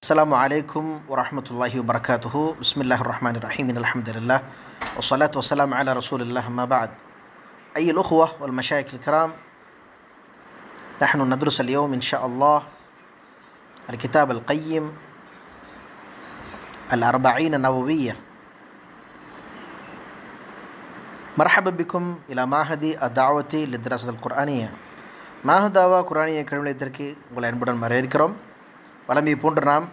السلام عليكم ورحمة الله وبركاته بسم الله الرحمن الرحيم إن الحمد لله والصلاة والسلام على رسول الله ما بعد أي الأخوة والمشايخ الكرام نحن ندرس اليوم إن شاء الله الكتاب القيم الأربعين النووية مرحبا بكم إلى معهد الدعوة للدراسة القرآنية மாஹதாவா குரானிய கழிவுநிலையத்திற்கு உங்களை அன்புடன் வரவேற்கிறோம் வளமை போன்று நாம்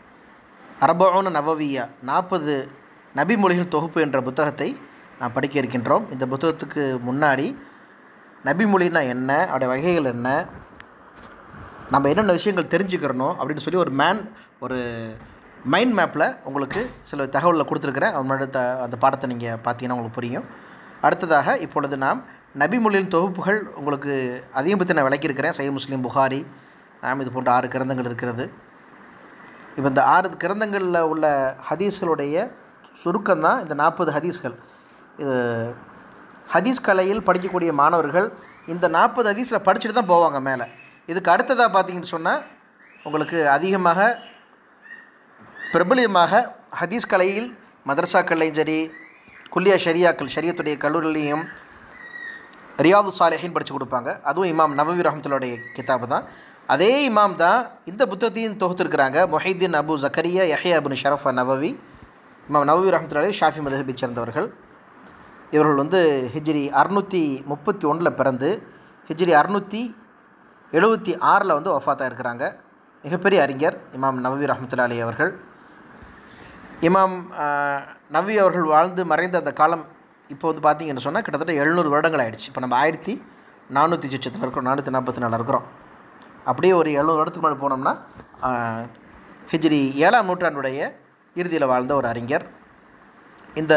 அரபோன நவவியா நாற்பது நபி மொழிகள் தொகுப்பு என்ற புத்தகத்தை நாம் படிக்க இருக்கின்றோம் இந்த புத்தகத்துக்கு முன்னாடி நபி மொழினா என்ன அவருடைய வகைகள் என்ன நம்ம என்னென்ன விஷயங்கள் தெரிஞ்சுக்கிறணும் அப்படின்னு சொல்லி ஒரு மேன் ஒரு மைண்ட் மேப்பில் உங்களுக்கு சில தகவலை கொடுத்துருக்குறேன் அது முன்னாடி த- அந்த பாடத்தை நீங்கள் பார்த்தீங்கன்னா உங்களுக்கு புரியும் அடுத்ததாக இப்பொழுது நாம் நபி மொழியின் தொகுப்புகள் உங்களுக்கு அதையும் பற்றி நான் விளக்கியிருக்கிறேன் சை முஸ்லீம் புகாரி நாம் இது போன்ற ஆறு கிரந்தங்கள் இருக்கிறது இப்போ இந்த ஆறு கிரந்தங்களில் உள்ள ஹதீஸ்களுடைய சுருக்கம் தான் இந்த நாற்பது ஹதீஸ்கள் இது ஹதீஸ் கலையில் படிக்கக்கூடிய மாணவர்கள் இந்த நாற்பது ஹதீஸில் படிச்சுட்டு தான் போவாங்க மேலே இதுக்கு அடுத்ததாக பார்த்தீங்கன்னு சொன்னால் உங்களுக்கு அதிகமாக பிரபலியமாக ஹதீஸ் கலையில் மதரசாக்கள்லையும் சரி குல்லியா ஷரியாக்கள் ஷரியத்துடைய கல்லூரிலையும் ரியாது சாலிஹின் படித்து கொடுப்பாங்க அதுவும் இமாம் நவவி ரஹமத்துல்லாவுடைய கிதாபு தான் அதே இமாம் தான் இந்த புத்தகத்தையும் தொகுத்துருக்குறாங்க மொஹிதீன் அபு ஜக்கரியா யஹ்யா அபுன் ஷரஃபா நவவி இமாம் நவவி ரஹமத்துல்லாலே ஷாஃபி மதஹபை சேர்ந்தவர்கள் இவர்கள் வந்து ஹிஜ்ரி அறுநூற்றி முப்பத்தி ஒன்றில் பிறந்து ஹிஜ்ரி அறுநூற்றி எழுபத்தி ஆறில் வந்து வஃபாத்தாக இருக்கிறாங்க மிகப்பெரிய அறிஞர் இமாம் நவவி ரஹமத்துல்லா அலி அவர்கள் இமாம் ஆஹ், நவி அவர்கள் வாழ்ந்து மறைந்த அந்த காலம் இப்போ வந்து பார்த்தீங்கன்னு சொன்னால் கிட்டத்தட்ட எழுநூறு வருடங்கள் ஆயிடுச்சு இப்போ நம்ம ஆயிரத்தி நானூற்றி சொச்சத்தில் இருக்கிறோம் நானூற்றி நாற்பத்தி நாலு இருக்கிறோம் அப்படியே ஒரு எழுநூறு வருடத்துக்கு முன்னாடி போனோம்னா ஆஹ், ஹிஜ்ரி ஏழாம் நூற்றாண்டுடைய இறுதியில் வாழ்ந்த ஒரு அறிஞர் இந்த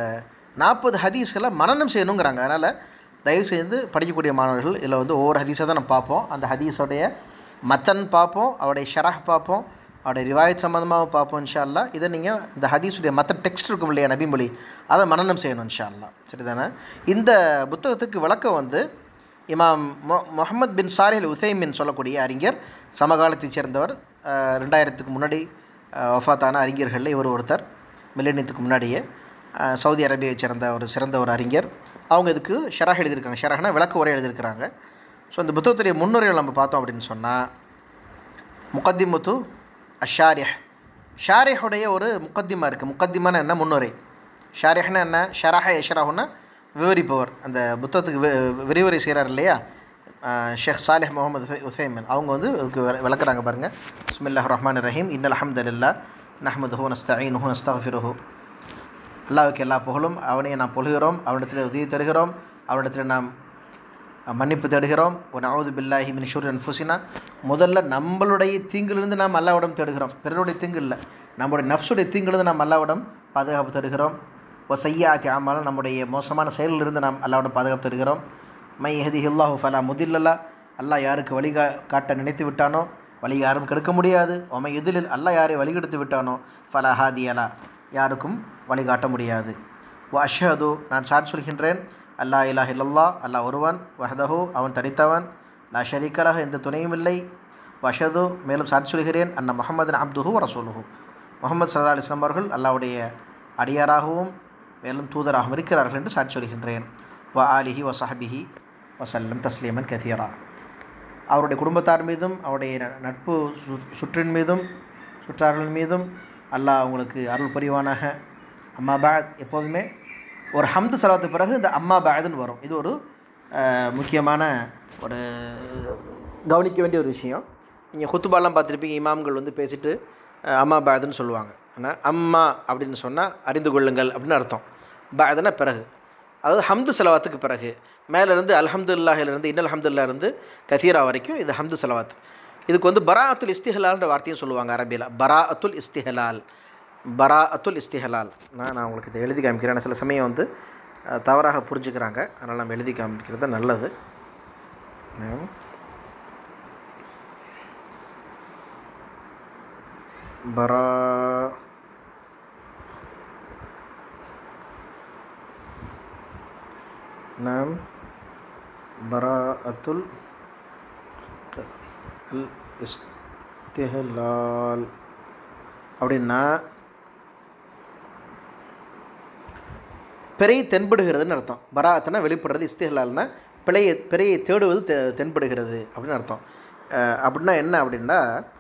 நாற்பது ஹதீஸ்களை மனனம் செய்யணுங்கிறாங்க அதனால் தயவு செய்து படிக்கக்கூடிய மாணவர்கள் இதில் வந்து ஒவ்வொரு ஹதீஸை தான் நம்ம பார்ப்போம் அந்த ஹதீஸோடைய மத்தன் பார்ப்போம் அவருடைய ஷரஹ் பார்ப்போம் அவருடைய ரிவாயத் சம்மந்தமாகவும் பார்ப்போம் இன்ஷா அல்லாஹ் இதை நீங்கள் இந்த ஹதீஸுடைய மற்ற டெக்ஸ்ட் இருக்கும் இல்லையா நபிமொழி அதை மனனம் செய்யணும் இன்ஷா அல்லாஹ் சரிதானே இந்த புத்தகத்துக்கு விளக்கம் வந்து இமாம் மொ முகமது பின் சாரில் உசைமின் சொல்லக்கூடிய அறிஞர் சமகாலத்தைச் சேர்ந்தவர் அஹ், ரெண்டாயிரத்துக்கு முன்னாடி அஹ், வஃபாத்தான அறிஞர்களில் இவர் ஒருத்தர் மில்லேனியத்துக்கு முன்னாடியே அஹ், சவுதி அரேபியாவைச் சேர்ந்த ஒரு சிறந்த ஒரு அறிஞர் அவங்க இதுக்கு ஷராஹ் எழுதியிருக்காங்க ஷராஹ்னா விளக்க உரை எழுதியிருக்கிறாங்க ஸோ இந்த புத்தகத்துடைய முன்னுரைகள் நம்ம பார்த்தோம் அப்படின்னு சொன்னால் முகத்திமுத்து அஷாரிஹ் ஷாரிஹுடைய ஒரு முக்கத்திமா இருக்குது முக்கத்திமான என்ன முன்னுரை ஷாரிஹ்னா என்ன ஷராஹ யஷராஹுன்னா விவரிப்பவர் அந்த புத்தகத்துக்கு வி- விரிவுரை செய்கிறார் இல்லையா அஹ், ஷேக் சாலிஹ் முகமது உசைமன் அவங்க வந்து இதுக்கு விள- விளக்குறாங்க பாருங்கள் பிஸ்மில்லாஹ் ரஹ்மான் ரஹீம் இன்னல் அஹமதுல்லா நஹமதுஹு நஸ்தஈனுஹு நஸ்தஃபிருஹு அல்லாஹ்வுக்கு எல்லா புகழும் அவனையை நாம் பொழுகிறோம் அவனிடத்தில் உதவி தருகிறோம் அவனிடத்தில் நாம் மன்னிப்பு தேடுகிறோம் ஒரு நவது பில்லாஹி மின் ஷூர் அன்ஃபுசினா முதல்ல நம்மளுடைய தீங்கிலிருந்து நாம் அல்லாவிடம் தேடுகிறோம் பிறருடைய தீங்கு இல்லை நம்முடைய நஃப்ஸுடைய தீங்கிலிருந்து நாம் அல்லாவிடம் பாதுகாப்பு தேடுகிறோம் ஓ சையாத்தி ஆமாலும் நம்முடைய மோசமான செயலிலிருந்து நாம் அல்லாவிடம் பாதுகாப்பு தேடுகிறோம் மை ஹதி ஹில்லாஹு ஃபலா முதில்லல்லா அல்லாஹ் யாருக்கு வழி கா காட்ட நினைத்து விட்டானோ வழி யாரும் கெடுக்க முடியாது ஒமை எதிலில் அல்லாஹ் யாரை வழிகெடுத்து விட்டானோ ஃபலா ஹாதி அலா யாருக்கும் வழிகாட்ட முடியாது வ அஷ்ஹது நான் சாட் சொல்கின்றேன் அல்லா இலாஹ் இல்லல்லா அல்லாஹ் ஒருவன் வஹதஹு அவன் தனித்தவன் லா ஷரீக்கலாக எந்த துணையும் இல்லை வஷது மேலும் சாட்சி சொல்கிறேன் அன்ன முஹம்மது அப்துஹு ரசூலுஹு முகமது சல்லா அலிஸ்லாம் அவர்கள் அல்லாஹ்வுடைய அடியாராகவும் மேலும் தூதராகவும் இருக்கிறார்கள் என்று சாட்சி சொல்கின்றேன் வ ஆலிஹி வ சஹபிஹி வசல்லம் தஸ்லீமன் கதீரா அவருடைய குடும்பத்தார் மீதும் அவருடைய ந- நட்பு சு- சுற்றின் மீதும் சுற்றார்கள் மீதும் அல்லாஹ் அவங்களுக்கு அருள் புரிவானாக அம்மா பாத் எப்போதுமே ஒரு ஹம்து சலாத்துக்கு பிறகு இந்த அம்மா பாதுன்னு வரும் இது ஒரு அஹ், முக்கியமான ஒரு கவனிக்க வேண்டிய ஒரு விஷயம் நீங்கள் குத்துபாலாம் பார்த்துருப்பீங்க இமாம்கள் வந்து பேசிட்டு அஹ், அம்மா பாதுன்னு சொல்லுவாங்க ஆனால் அம்மா அப்படின்னு சொன்னால் அறிந்து கொள்ளுங்கள் அப்படின்னு அர்த்தம் பாதுன்னா பிறகு அதாவது ஹம்து செலவாத்துக்கு பிறகு மேலேருந்து அல்ஹம்துல்லாஹிலிருந்து இன்னல் அல்ஹம்துல்லா இருந்து கசீரா வரைக்கும் இது ஹம்து செலவாத் இதுக்கு வந்து பராஅத்துல் இஸ்திஹலால்ன்ற வார்த்தையும் சொல்லுவாங்க அரபியில் பராஅத்துல் இஸ்திஹலால் பராஅத்துல் இஸ்திஹலால் நான் நான் உங்களுக்கு இதை எழுதி காமிக்கிறேன் ஆனா சில சமயம் வந்து அஹ், தவறாக புரிஞ்சுக்கிறாங்க அதனால் நம்ம எழுதி காமிக்கிறது நல்லது ம். பரா நாம் பராஅத்துல் க- அல் இஸ்திஹலால் அப்படின்னா பிறை தென்படுகிறதுன்னு அர்த்தம் பராத்தனா வெளிப்படுறது இஸ்திஹலால்னா பிழையை பிறையை தேடுவது தெ தென்படுகிறது அப்படின்னு அர்த்தம் அஹ் அப்படின்னா என்ன அப்படின்னா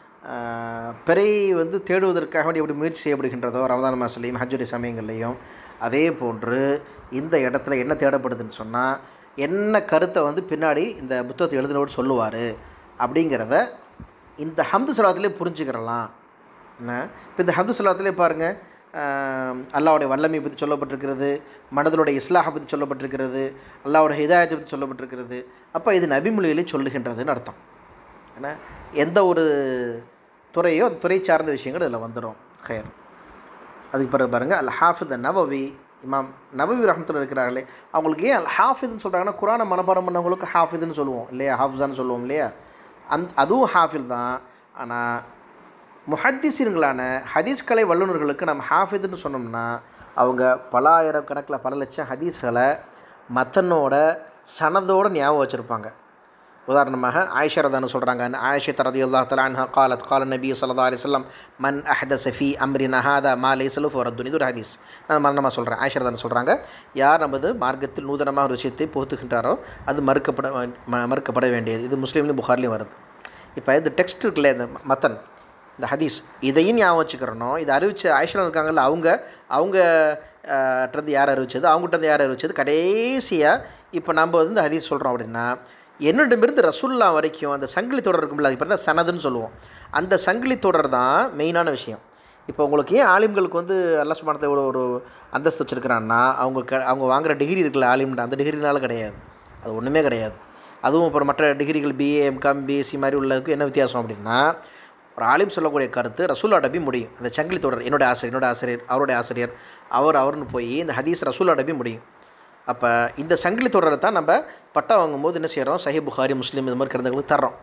அஹ் பிறை வந்து தேடுவதற்காக வேண்டி எப்படி முயற்சி செய்யப்படுகின்றதோ ரமதான் மாதத்துலேயும் ஹஜ்ஜுடைய சமயங்கள்லையும் அதே போன்று இந்த இடத்துல என்ன தேடப்படுதுன்னு சொன்னால் என்ன கருத்தை வந்து பின்னாடி இந்த புத்தகத்தை எழுதினோடு சொல்லுவார் அப்படிங்கிறத இந்த ஹம்து சலாத்திலே புரிஞ்சுக்கிறலாம் என்ன இப்போ இந்த ஹம்து சலாத்திலே பாருங்கள் அல்லாவுடைய வல்லமை பற்றி சொல்லப்பட்டிருக்கிறது மனதனுடைய இஸ்லாஹை பற்றி சொல்லப்பட்டிருக்கிறது அல்லாவுடைய ஹிதாயத்தை பற்றி சொல்லப்பட்டிருக்கிறது அப்போ இது நபிமொழியிலே சொல்லுகின்றதுன்னு அர்த்தம் ஏன்னா எந்த ஒரு துறையோ அந்த துறை சார்ந்த விஷயங்கள் இதில் வந்துடும் ஹயர் அதுக்கு பிறகு பாருங்கள் அல் ஹாஃபித் நவவி இமாம் நவவி ரஹமத்தில் இருக்கிறார்களே அவங்களுக்கு ஏன் அல் ஹாஃபிதுன்னு சொல்கிறாங்கன்னா குரானை மனப்பாடம் பண்ணவங்களுக்கு ஹாஃபிதுன்னு சொல்லுவோம் இல்லையா ஹாஃபிஸான்னு சொல்லுவோம் இல்லையா அந் அதுவும் ஹாஃபில் தான் ஆனால் முஹத்திஸின்களான ஹதீஸ் கலை வல்லுநர்களுக்கு நம்ம ஹாஃபிதுன்னு சொன்னோம்னா அவங்க பல ஆயிரக்கணக்கில் பல லட்சம் ஹதீஸ்களை மத்தனோட சனதோட ஞாபகம் வச்சுருப்பாங்க உதாரணமாக ஆயிஷா ரதான்னு சொல்கிறாங்க ஆயிஷா தரதி அல்லா தலான்ஹா காலத் கால நபி சல்லா அலிஸ்லாம் மன் அஹத சஃபி அம்ரி நஹாதா மா லேசலு ஃபோரத்துன் இது ஒரு ஹதீஸ் நான் மரணமாக சொல்கிறேன் ஆயிஷா ரதான்னு சொல்கிறாங்க யார் நமது மார்க்கத்தில் நூதனமாக ஒரு விஷயத்தை புகுத்துகின்றாரோ அது மறுக்கப்பட ம- மறுக்கப்பட வேண்டியது இது முஸ்லீம்லேயும் புகார்லேயும் வருது இப்போ இந்த டெக்ஸ்ட் இருக்குல்ல இந்த மத்தன் இந்த ஹதீஸ் இதையும் ஞாபகம் வச்சுக்கிறணும் இதை அறிவிச்ச ஆயிஷா இருக்காங்கல்ல அவங்க அவங்க ட்ருந்து யார் அறிவிச்சது அவங்ககிட்ட யார் அறிவிச்சது கடைசியாக இப்போ நம்ம வந்து இந்த ஹதீஸ் சொல்கிறோம் அப்படின்னா என்னிடமிருந்து ரசுல்லா வரைக்கும் அந்த சங்கிலி தொடர் இருக்கும்ல அது தான் சனதுன்னு சொல்லுவோம் அந்த சங்கிலி தொடர் தான் மெயினான விஷயம் இப்போ உங்களுக்கு ஏன் ஆலிம்களுக்கு வந்து அல்லா சுமானத்தை ஒரு ஒரு அந்தஸ்து வச்சுருக்கிறான்னா அவங்க க அவங்க வாங்குற டிகிரி இருக்குல்ல ஆலிம்ன்ற அந்த டிகிரினால கிடையாது அது ஒன்றுமே கிடையாது அதுவும் அப்புறம் மற்ற டிகிரிகள் பிஏ எம்காம் பிஎஸ்சி மாதிரி உள்ளதுக்கு என்ன வித்தியாசம் அப்படின்னா ஒரு ஆலிம் சொல்லக்கூடிய கருத்து ரசூலா டபி முடியும் அந்த சங்கிலி தொடர் என்னோட ஆசிரியர் என்னோட ஆசிரியர் அவருடைய ஆசிரியர் அவர் அவர்னு போய் இந்த ஹதீஸ் ரசூலா டபி முடியும் அப்போ இந்த சங்கிலி தொடரை தான் நம்ம பட்டா வாங்கும்போது என்ன செய்கிறோம் சஹி புகாரி முஸ்லீம் இது மாதிரி கிடந்தவங்களுக்கு தர்றோம்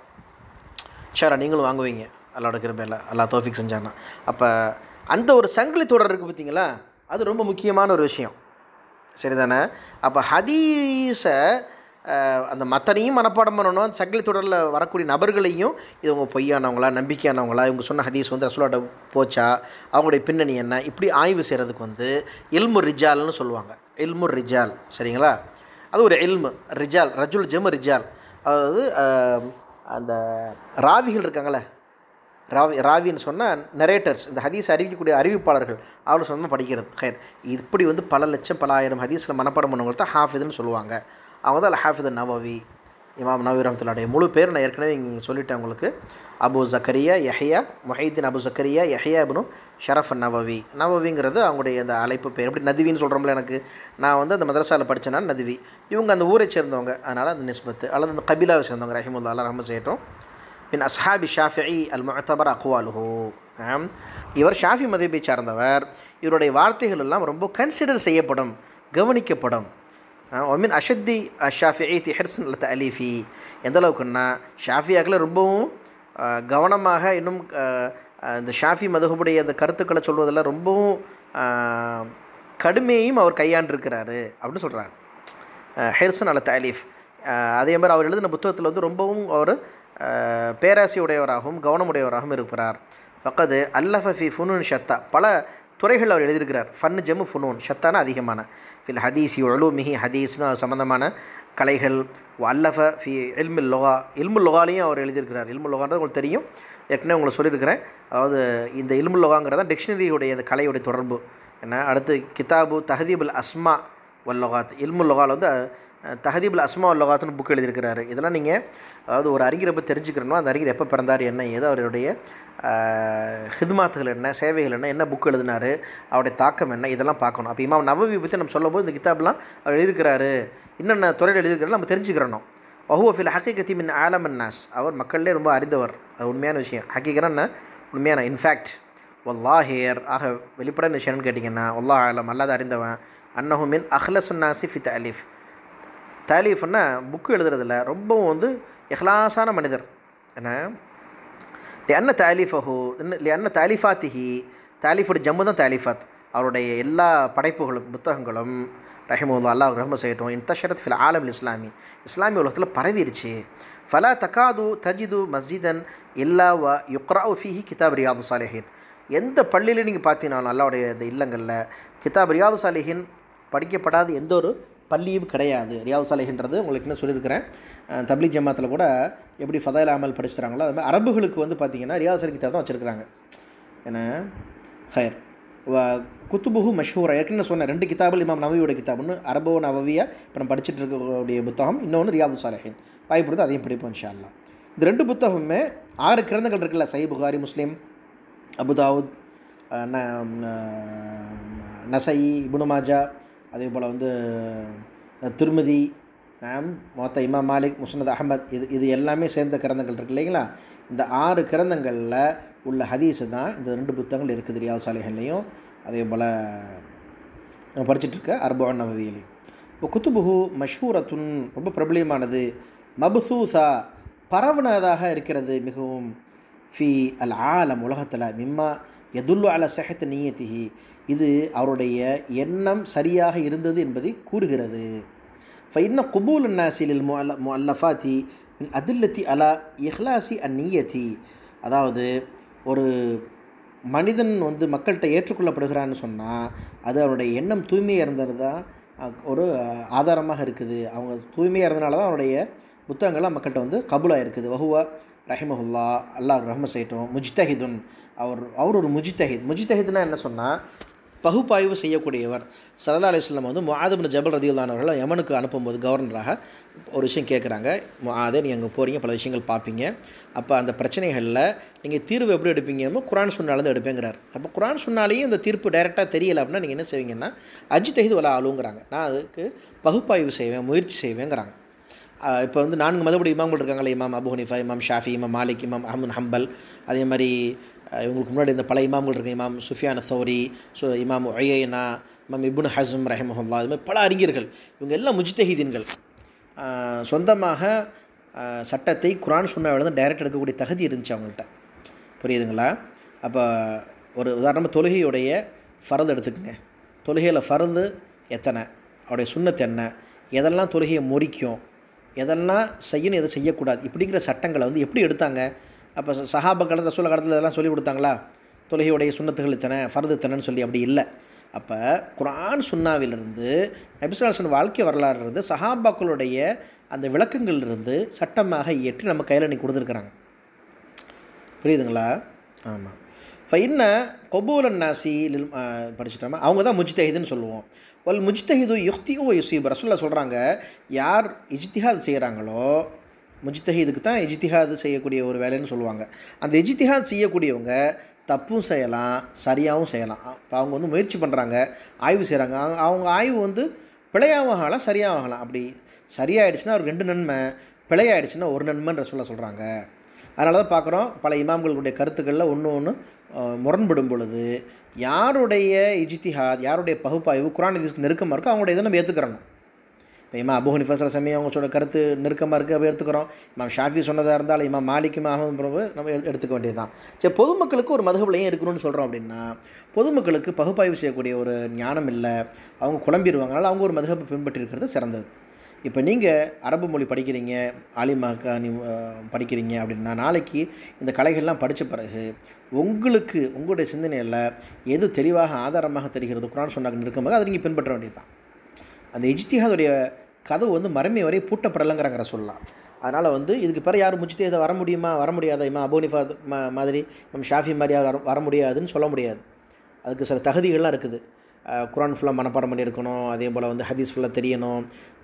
ஷாரா நீங்களும் வாங்குவீங்க அல்லாவோட கிருபையில் அல்லா தோஃபிக் செஞ்சானா அப்போ அந்த ஒரு சங்கிலி தொடர் இருக்குது பார்த்தீங்களா அது ரொம்ப முக்கியமான ஒரு விஷயம் சரிதானே அப்போ ஹதீஸை அஹ், அந்த மத்தனையும் மனப்பாடம் பண்ணணும் அந்த சங்கிலி தொடரில் வரக்கூடிய நபர்களையும் இது அவங்க பொய்யானவங்களா நம்பிக்கையானவங்களா இவங்க சொன்ன ஹதீஸ் வந்து ரசூலோட போச்சா அவங்களுடைய பின்னணி என்ன இப்படி ஆய்வு செய்கிறதுக்கு வந்து இல்மு ரிஜால்னு சொல்லுவாங்க இல்மு ரிஜால் சரிங்களா அது ஒரு இல்மு ரிஜால் ரஜுல் ஜெமு ரிஜால் அதாவது அஹ், அந்த ராவிகள் இருக்காங்களே ராவி ராவின்னு சொன்னால் நரேட்டர்ஸ் இந்த ஹதீஸ் அறிவிக்கக்கூடிய அறிவிப்பாளர்கள் அவர்கள் சொன்னால் படிக்கிறது ஹைர் இப்படி வந்து பல லட்சம் பல ஆயிரம் ஹதீஸில் மனப்பாடம் பண்ணவங்க தான் ஹாஃபிதுன்னு சொல்லுவாங்க அவங்க தான் அல் ஹாஃபிது நவவி இமாம் நவீர் ரஹமத்துல்லாடைய முழு பேர் நான் ஏற்கனவே இங்கே சொல்லிட்டேன் உங்களுக்கு Abu Zakariya Yahya Muhyiddin Abu Zakariya Yahya ibn Sharaf Nawawi நவவிங்கிறது அவங்களுடைய அந்த அழைப்பு பேர் எப்படி நதிவின்னு சொல்கிறோம்ல எனக்கு நான் வந்து அந்த மதரசாவில் படித்தேன்னா நதிவி இவங்க அந்த ஊரை சேர்ந்தவங்க அதனால் அந்த நிஸ்பத்து அல்லது அந்த கபிலாவை சேர்ந்தவங்க ரஹிமுல்லா அல்லா ரஹமத் செய்யட்டும் பின் அஸ்ஹாபி ஷாஃபிஇ அல் முஅத்தபர் அக்வாலுஹு ஆம். இவர் ஷாஃபி மதபை சார்ந்தவர் இவருடைய வார்த்தைகள் எல்லாம் ரொம்ப கன்சிடர் செய்யப்படும் கவனிக்கப்படும் ஒமின் அஷத்தி ஷாஃபி தி ஹெர்சன் அல்ல அலிஃபி எந்த அளவுக்குன்னா ஷாஃபியாக்கில் ரொம்பவும் அஹ், கவனமாக இன்னும் அஹ், அஹ், இந்த ஷாஃபி மதுகுபுடைய அந்த கருத்துக்களை சொல்வதில் ரொம்பவும் அஹ், கடுமையையும் அவர் கையாண்டிருக்கிறாரு அப்படின்னு சொல்கிறாங்க ஹெர்சன் அல தாலிஃப் அதே மாதிரி அவர் எழுதின புத்தகத்தில் வந்து ரொம்பவும் அவர் அஹ், பேராசையுடையவராகவும் கவனமுடையவராகவும் இருக்கிறார் ஃபக்கது அல்லஃப ஃபி ஃபுனூன் ஷத்தா பல துறைகள் அவர் எழுதியிருக்கிறார் ஃபன் ஜம்மு ஃபுனூன் ஷத்தான அதிகமான ஃபில் ஹதீஸ் மிஹி ஹதீஸ்னு அது சம்மந்தமான கலைகள் அல்லஃப ஃபி இல்முல் லொகா இல்முல் லொகாலையும் அவர் எழுதியிருக்கிறார் இல்முல் லொகான்றது உங்களுக்கு தெரியும் ஏற்கனவே உங்களுக்கு சொல்லியிருக்கிறேன் அதாவது இந்த இல்முல் லொகாங்கிறத டிக்ஷனரியுடைய அந்த கலையுடைய தொடர்பு என்ன அடுத்து கிதாபு தஹதீபுல் அஸ்மா வல்லொகாத் இல்முல் லொகால் வந்து அஹ், தஹதீபுல் அஸ்மா வல்லொகாத்னு புக் எழுதியிருக்கிறாரு இதெல்லாம் நீங்கள் அதாவது ஒரு அறிஞரை பற்றி தெரிஞ்சுக்கிறணும் அந்த அறிஞர் எப்போ பிறந்தார் என்ன ஏதோ அவருடைய அஹ், ஹித்மாத்துகள் என்ன சேவைகள் என்ன என்ன புக் எழுதினார் அவருடைய தாக்கம் என்ன இதெல்லாம் பார்க்கணும் அப்போ இமாம் நவவி பற்றி நம்ம சொல்லும்போது இந்த கிதாப்லாம் அவர் எழுதியிருக்கிறாரு என்னென்ன துறையில் எழுதியிருக்கிறாரு நம்ம தெரிஞ்சுக்கிறணும் வஹுவ ஃபில் ஹக்கீகத்தி மின் ஆலம் நாஸ் அவர் மக்கள்லேயே ரொம்ப அறிந்தவர் அது உண்மையான விஷயம் ஹக்கீகனா என்ன உண்மையான இன்ஃபேக்ட் வல்லாஹியர் ஆக வெளிப்படையான விஷயம்னு கேட்டிங்கன்னா வல்லாஹ் ஆலம் அல்லாத அறிந்தவன் அன்னஹு மின் அஹ்லசுன்னாசி ஃபி தலீஃப் தாலீஃப்னா புக்கு எழுதுறதுல ரொம்பவும் வந்து இஹ்லாஸான மனிதர் என்ன லிஅன்ன தாலிஃபஹு லிஅன்ன தாலிஃபாத்திஹி தாலிஃபோட ஜம்மு தான் தாலிஃபாத் அவருடைய எல்லா படைப்புகளும் புத்தகங்களும் ரஹிமுல்லா அல்லாஹ் ரஹ்ம செய்யட்டும் இன்தஷரத் ஃபில் ஆலம் இஸ்லாமி இஸ்லாமிய உலகத்தில் பரவிருச்சு ஃபலா தகாது தஜிது மஸ்ஜிதன் இல்லா வ யுக்ரா ஃபீஹி கிதாப் ரியாது சாலிஹின் எந்த பள்ளியில் நீங்கள் பார்த்தீங்கன்னாலும் அல்லாவுடைய இந்த இல்லங்களில் கிதாப் ரியாது சாலிஹின் படிக்கப்படாத எந்த ஒரு பள்ளியும் கிடையாது ரியாது சாலிஹின்றது உங்களுக்கு என்ன சொல்லியிருக்கிறேன் அஹ் தப்லீக் ஜமாத்தில் கூட எப்படி ஃபதாயில் அமல் படிச்சுறாங்களோ அது மாதிரி அரபுகளுக்கு வந்து பார்த்தீங்கன்னா ரியாது சாலி கிதாப் தான் வச்சுருக்கிறாங்க ஏன்னா ஹயர் வ குத்துபுகு மஷூரா ஏற்கனவே சொன்ன ரெண்டு கிதாபுல் இமாம் நவவியோட கிதாப் ஒன்று அரபோ நவவியா இப்போ நம்ம படிச்சுட்டு இருக்கக்கூடிய புத்தகம் இன்னொன்று ரியாது சாலஹின் வாய்ப்பு இருந்தால் அதையும் படிப்போம் இன்ஷா அல்லாஹ் இந்த ரெண்டு புத்தகமுமே ஆறு கிரந்தங்கள் இருக்குல்ல சை புகாரி முஸ்லீம் அபுதாவுத் அஹ், ந ந- நசை இபுனு மாஜா அதே போல் வந்து அஹ், திருமதி நாம் மொத்த இமாம் மாலிக் முஸ்னத் அஹமத் இது இது எல்லாமே சேர்ந்த கிரந்தங்கள் இருக்கு இல்லைங்களா இந்த ஆறு கிரந்தங்களில் உள்ள ஹதீஸு தான் இந்த ரெண்டு புத்தகங்கள் இருக்குது ரியாத் சாலிஹன்லேயும் அதே போல் நான் படிச்சுட்டு இருக்க அர்பா நவவியிலையும் இப்போ குத்துபுகு மஷூரத்துன் ரொம்ப பிரபலியமானது மபுசூசா பரவுனதாக இருக்கிறது மிகவும் ஃபி அல் ஆலம் உலகத்தில் மிம்மா எதுல்லு அல சஹத் நீயத்திஹி இது அவருடைய எண்ணம் சரியாக இருந்தது என்பதை கூறுகிறது ஃபைன்ன குபூல் நாசிலில் முஅல்ல முஅல்லஃபாத்தி மின் அதில்லத்தி அலா இஹ்லாசி அந்நியத்தி அதாவது ஒரு மனிதன் வந்து மக்கள்கிட்ட ஏற்றுக்கொள்ளப்படுகிறான்னு சொன்னால் அது அவனுடைய எண்ணம் தூய்மையாக இருந்தது தான் அஹ், ஒரு அஹ், ஆதாரமாக இருக்குது அவங்க தூய்மையாக இருந்தனால தான் அவனுடைய புத்தகங்கள்லாம் மக்கள்கிட்ட வந்து கபூலாக இருக்குது வஹுவா ரஹிமஹுல்லா அல்லாஹ் ரஹ்ம செய்யட்டும் முஜ்தஹிதுன் அவர் அவர் ஒரு முஜ்தஹித் முஜ்தஹித்னா என்ன சொன்னால் பகுப்பாய்வு செய்யக்கூடியவர் சல்லா அலிஸ்லாம் வந்து முஆதுபின் ஜபல் ரதியுல்லானவர்கள் யமனுக்கு அனுப்பும்போது கவர்னராக ஒரு விஷயம் கேட்குறாங்க முஆதே நீங்கள் அங்கே போகிறீங்க பல விஷயங்கள் பார்ப்பீங்க அப்போ அந்த பிரச்சனைகளில் நீங்கள் தீர்வு எப்படி எடுப்பீங்கன்னு குரான் சொன்னாலேருந்து எடுப்பேங்கிறார் அப்போ குரான் சொன்னாலேயும் இந்த தீர்ப்பு டைரெக்டாக தெரியல அப்படின்னா நீங்கள் என்ன செய்வீங்கன்னா அஜி தஹித் வலா ஆளுங்கிறாங்க நான் அதுக்கு பகுப்பாய்வு செய்வேன் முயற்சி செய்வேங்கிறாங்க இப்போ வந்து நான்கு மதபடி இமாம்கள் இருக்காங்களே இமாம் அபு ஹனிஃபா இமாம் ஷாஃபி இமாம் மாலிக் இமாம் அஹமது ஹம்பல் அதே மாதிரி அஹ், இவங்களுக்கு முன்னாடி இந்த பல இமாம்கள் இருக்கு இமாம் சுஃபியான் சௌரி ஸோ இமாம் ஒய்யனா இமாம் இபுன் ஹசம் ரஹிமஹுல்லா இது மாதிரி பல அறிஞர்கள் இவங்க எல்லாம் முஜ்தஹீதீன்கள் அஹ், சொந்தமாக அஹ், சட்டத்தை குரான் சொன்ன வந்து டைரக்ட் எடுக்கக்கூடிய தகுதி இருந்துச்சு அவங்கள்ட்ட புரியுதுங்களா அப்போ ஒரு உதாரணமாக தொழுகையுடைய ஃபரது எடுத்துக்கங்க தொழுகையில் ஃபரது எத்தனை அவருடைய சுண்ணத்து என்ன எதெல்லாம் தொழுகையை முறிக்கும் எதெல்லாம் செய்யணும் எதை செய்யக்கூடாது இப்படிங்கிற சட்டங்களை வந்து எப்படி எடுத்தாங்க அப்போ சஹாப காலத்தில் ரசூல காலத்தில் இதெல்லாம் சொல்லி கொடுத்தாங்களா தொழுகையுடைய சுண்ணத்துகள் இத்தனை ஃபரது இத்தனைன்னு சொல்லி அப்படி இல்லை அப்போ குர்ஆன் சுன்னாவிலிருந்து நபிசுல்லாசன் வாழ்க்கை வரலாறு இருந்து சஹாபாக்களுடைய அந்த விளக்கங்களிலிருந்து சட்டமாக இயற்றி நம்ம கையில் நீ கொடுத்துருக்குறாங்க புரியுதுங்களா ஆமாம் ஃபைன்ன கொபூலன் நாசி லில் படிச்சுட்டோமா அவங்க தான் முஜ்தஹிதுன்னு சொல்லுவோம் வல் முஜ்தஹிது யுக்தி ஓ யுசீப் ரசுல்லா சொல்கிறாங்க யார் இஜ்திஹாத் செய்கிறாங்களோ முஜ்தஹிதுக்கு தான் இஜ்திஹாத் செய்யக்கூடிய ஒரு வேலைன்னு சொல்லுவாங்க அந்த இஜ்திஹாத் செய்யக்கூடியவங்க தப்பும் செய்யலாம் சரியாகவும் செய்யலாம் இப்போ அவங்க வந்து முயற்சி பண்ணுறாங்க ஆய்வு செய்கிறாங்க அவங்க ஆய்வு வந்து பிழையாகவும் ஆகலாம் சரியாகவும் ஆகலாம் அப்படி சரியாயிடுச்சுன்னா ஒரு ரெண்டு நன்மை பிழையாயிடுச்சுன்னா ஒரு நன்மைன்ற சொல்ல சொல்கிறாங்க அதனால தான் பார்க்குறோம் பல இமாம்களுடைய கருத்துக்களில் ஒன்று ஒன்று முரண்படும் பொழுது யாருடைய இஜித்திஹாத் யாருடைய பகுப்பாய்வு குரான் இதுக்கு நெருக்கமாக இருக்கோ அவங்களுடைய இதை நம்ம ஏற்றுக்கிறணும் இப்போ இமாம் அபு ஹனிஃபா சில சமயம் அவங்க சொன்ன கருத்து நெருக்கமாக இருக்குது அப்போ எடுத்துக்கிறோம் இமாம் ஷாஃபி சொன்னதாக இருந்தாலும் இமாம் மாலிக் இமாம் அஹமது பிரபு நம்ம எடு- எடுத்துக்க வேண்டியது தான் சரி பொதுமக்களுக்கு ஒரு மதுகபில் ஏன் இருக்கணும்னு சொல்கிறோம் அப்படின்னா பொதுமக்களுக்கு பகுப்பாய்வு செய்யக்கூடிய ஒரு ஞானம் இல்லை அவங்க குழம்பிடுவாங்க அதனால் அவங்க ஒரு மதுகப்பை பின்பற்றி இருக்கிறது சிறந்தது இப்போ நீங்கள் அரபு மொழி படிக்கிறீங்க ஆலிமாக்கா நீ அஹ், படிக்கிறீங்க அப்படின்னா நாளைக்கு இந்த கலைகள்லாம் படித்த பிறகு உங்களுக்கு உங்களுடைய சிந்தனையில் எது தெளிவாக ஆதாரமாக தெரிகிறது குரான் சொன்னாங்க இருக்கும்போது அதை நீங்கள் பின்பற்ற வேண்டியது தான் அந்த இஜ்திஹாதுடைய கதவு வந்து மறுமை வரை பூட்டப்படலைங்கிறாங்கிற சொல்லலாம் அதனால் வந்து இதுக்கு பிறகு யாரும் முஜ்திஹாதை வர முடியுமா வர முடியாதா இம்மா அபோனிஃபா மா மாதிரி நம்ம ஷாஃபி மாதிரி யாரும் வர- வர முடியாதுன்னு சொல்ல முடியாது அதுக்கு சில தகுதிகள்லாம் இருக்குது அஹ் குரான் ஃபுல்லாக மனப்பாடம் பண்ணியிருக்கணும் அதே போல் வந்து ஹதீஸ் ஃபுல்லாக தெரியணும்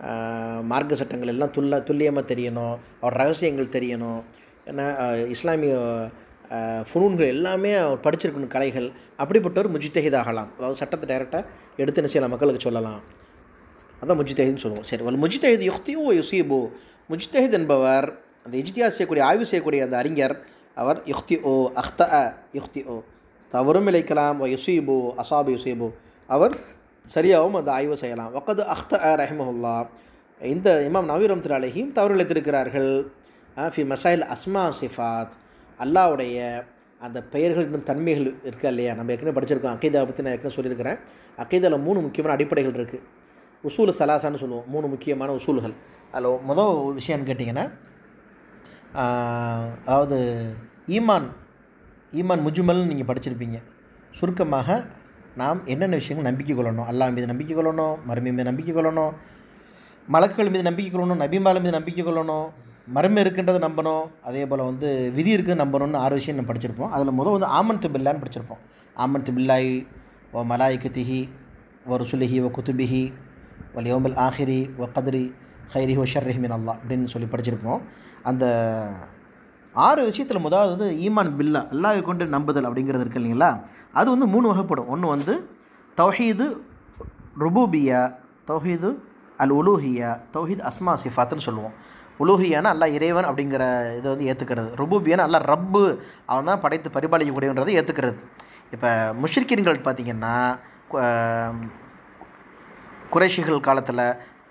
அஹ் மார்க்க சட்டங்கள் எல்லாம் துல்ல துல்லியமாக தெரியணும் அவர் ரகசியங்கள் தெரியணும் ஏன்னா அஹ் இஸ்லாமிய அஹ், ஃபுனூன்கள் எல்லாமே அவர் படிச்சிருக்கணும் கலைகள் அப்படிப்பட்டவர் முஜ்தஹித் ஆகலாம் அதாவது சட்டத்தை டைரெக்டாக எடுத்து என்ன செய்யலாம் மக்களுக்கு சொல்லலாம் அதான் முஜ்தஹித்னு சொல்லுவோம் சரி வல் முஜ்தஹித் யுக்தியோ யுசீபு முஜ்தஹித் என்பவர் அந்த இஜ்தியா செய்யக்கூடிய ஆய்வு செய்யக்கூடிய அந்த அறிஞர் அவர் யுக்தி ஓ அஹ்த யுக்தி ஓ தவறும் இழைக்கலாம் யுசீபு அசாபு யுசீபு அவர் சரியாகவும் அந்த ஆய்வு செய்யலாம் வக்கது அஹ்த ரஹிமஹுல்லா இந்த இமாம் நவீர் ரம்துல் அலஹிம் தவறு இழைத்திருக்கிறார்கள் அஹ், ஃபி மசாயில் அஸ்மா சிஃபாத் அல்லாவுடைய அந்த பெயர்கள் இன்னும் தன்மைகள் இருக்கா இல்லையா நம்ம ஏற்கனவே படிச்சிருக்கோம் அக்கீதாவை பற்றி நான் ஏற்கனவே சொல்லியிருக்கிறேன் அக்கீதாவில் மூணு முக்கியமான அடிப்படைகள் இருக்குது உசூல் சலாசான்னு சொல்லுவோம் மூணு முக்கியமான உசூல்கள் அதில் முதல் விஷயம்னு கேட்டிங்கன்னா ஆஹ், அதாவது ஈமான் ஈமான் முஜ்மல்னு நீங்கள் படிச்சிருப்பீங்க சுருக்கமாக நாம் என்னென்ன விஷயங்கள் நம்பிக்கை கொள்ளணும் அல்லாஹ் மீது நம்பிக்கை கொள்ளணும் மறுமை மீது நம்பிக்கை கொள்ளணும் மலக்குகள் மீது நம்பிக்கை கொள்ளணும் நபிமால மீது நம்பிக்கை கொள்ளணும் மர்மம் இருக்குன்றதை நம்பணும் அதே போல் வந்து விதி இருக்குது நம்பணும்னு ஆறு விஷயம் நம்ம படிச்சிருப்போம் அதில் முதல் வந்து ஆமன்து பில்லான்னு படிச்சிருப்போம் ஆமன்து பில்லாய் ஓ மலாய்கத்திஹி ஓ ருசுலிஹி ஓ குத்துபிஹி ஒ யோமல் ஆஹிரி ஒ கதிரி ஹைரி ஓ ஷர்ரிஹி மின் அல்லா அப்படின்னு சொல்லி படிச்சிருப்போம் அந்த ஆறு விஷயத்தில் முதலாவது வந்து ஈமான் பில்லா அல்லாஹை கொண்டு நம்புதல் அப்படிங்கிறது இருக்கு இல்லைங்களா அது வந்து மூணு வகைப்படும் ஒன்று வந்து தௌஹீது ருபூபியா தௌஹீது அல் உலூஹியா தௌஹீத் அஸ்மா சிஃபாத்துன்னு சொல்லுவோம் உலூஹியானா அல்லாஹ் இறைவன் அப்படிங்கிற இதை வந்து ஏற்றுக்கிறது ருபூபியானா அல்லாஹ் ரப்பு அவன் தான் படைத்து பரிபாலிக்கக்கூடியன்றதை ஏற்றுக்கிறது இப்போ முஷ்ரிக்கீன்கள் பார்த்திங்கன்னா குறைஷிகள் காலத்தில்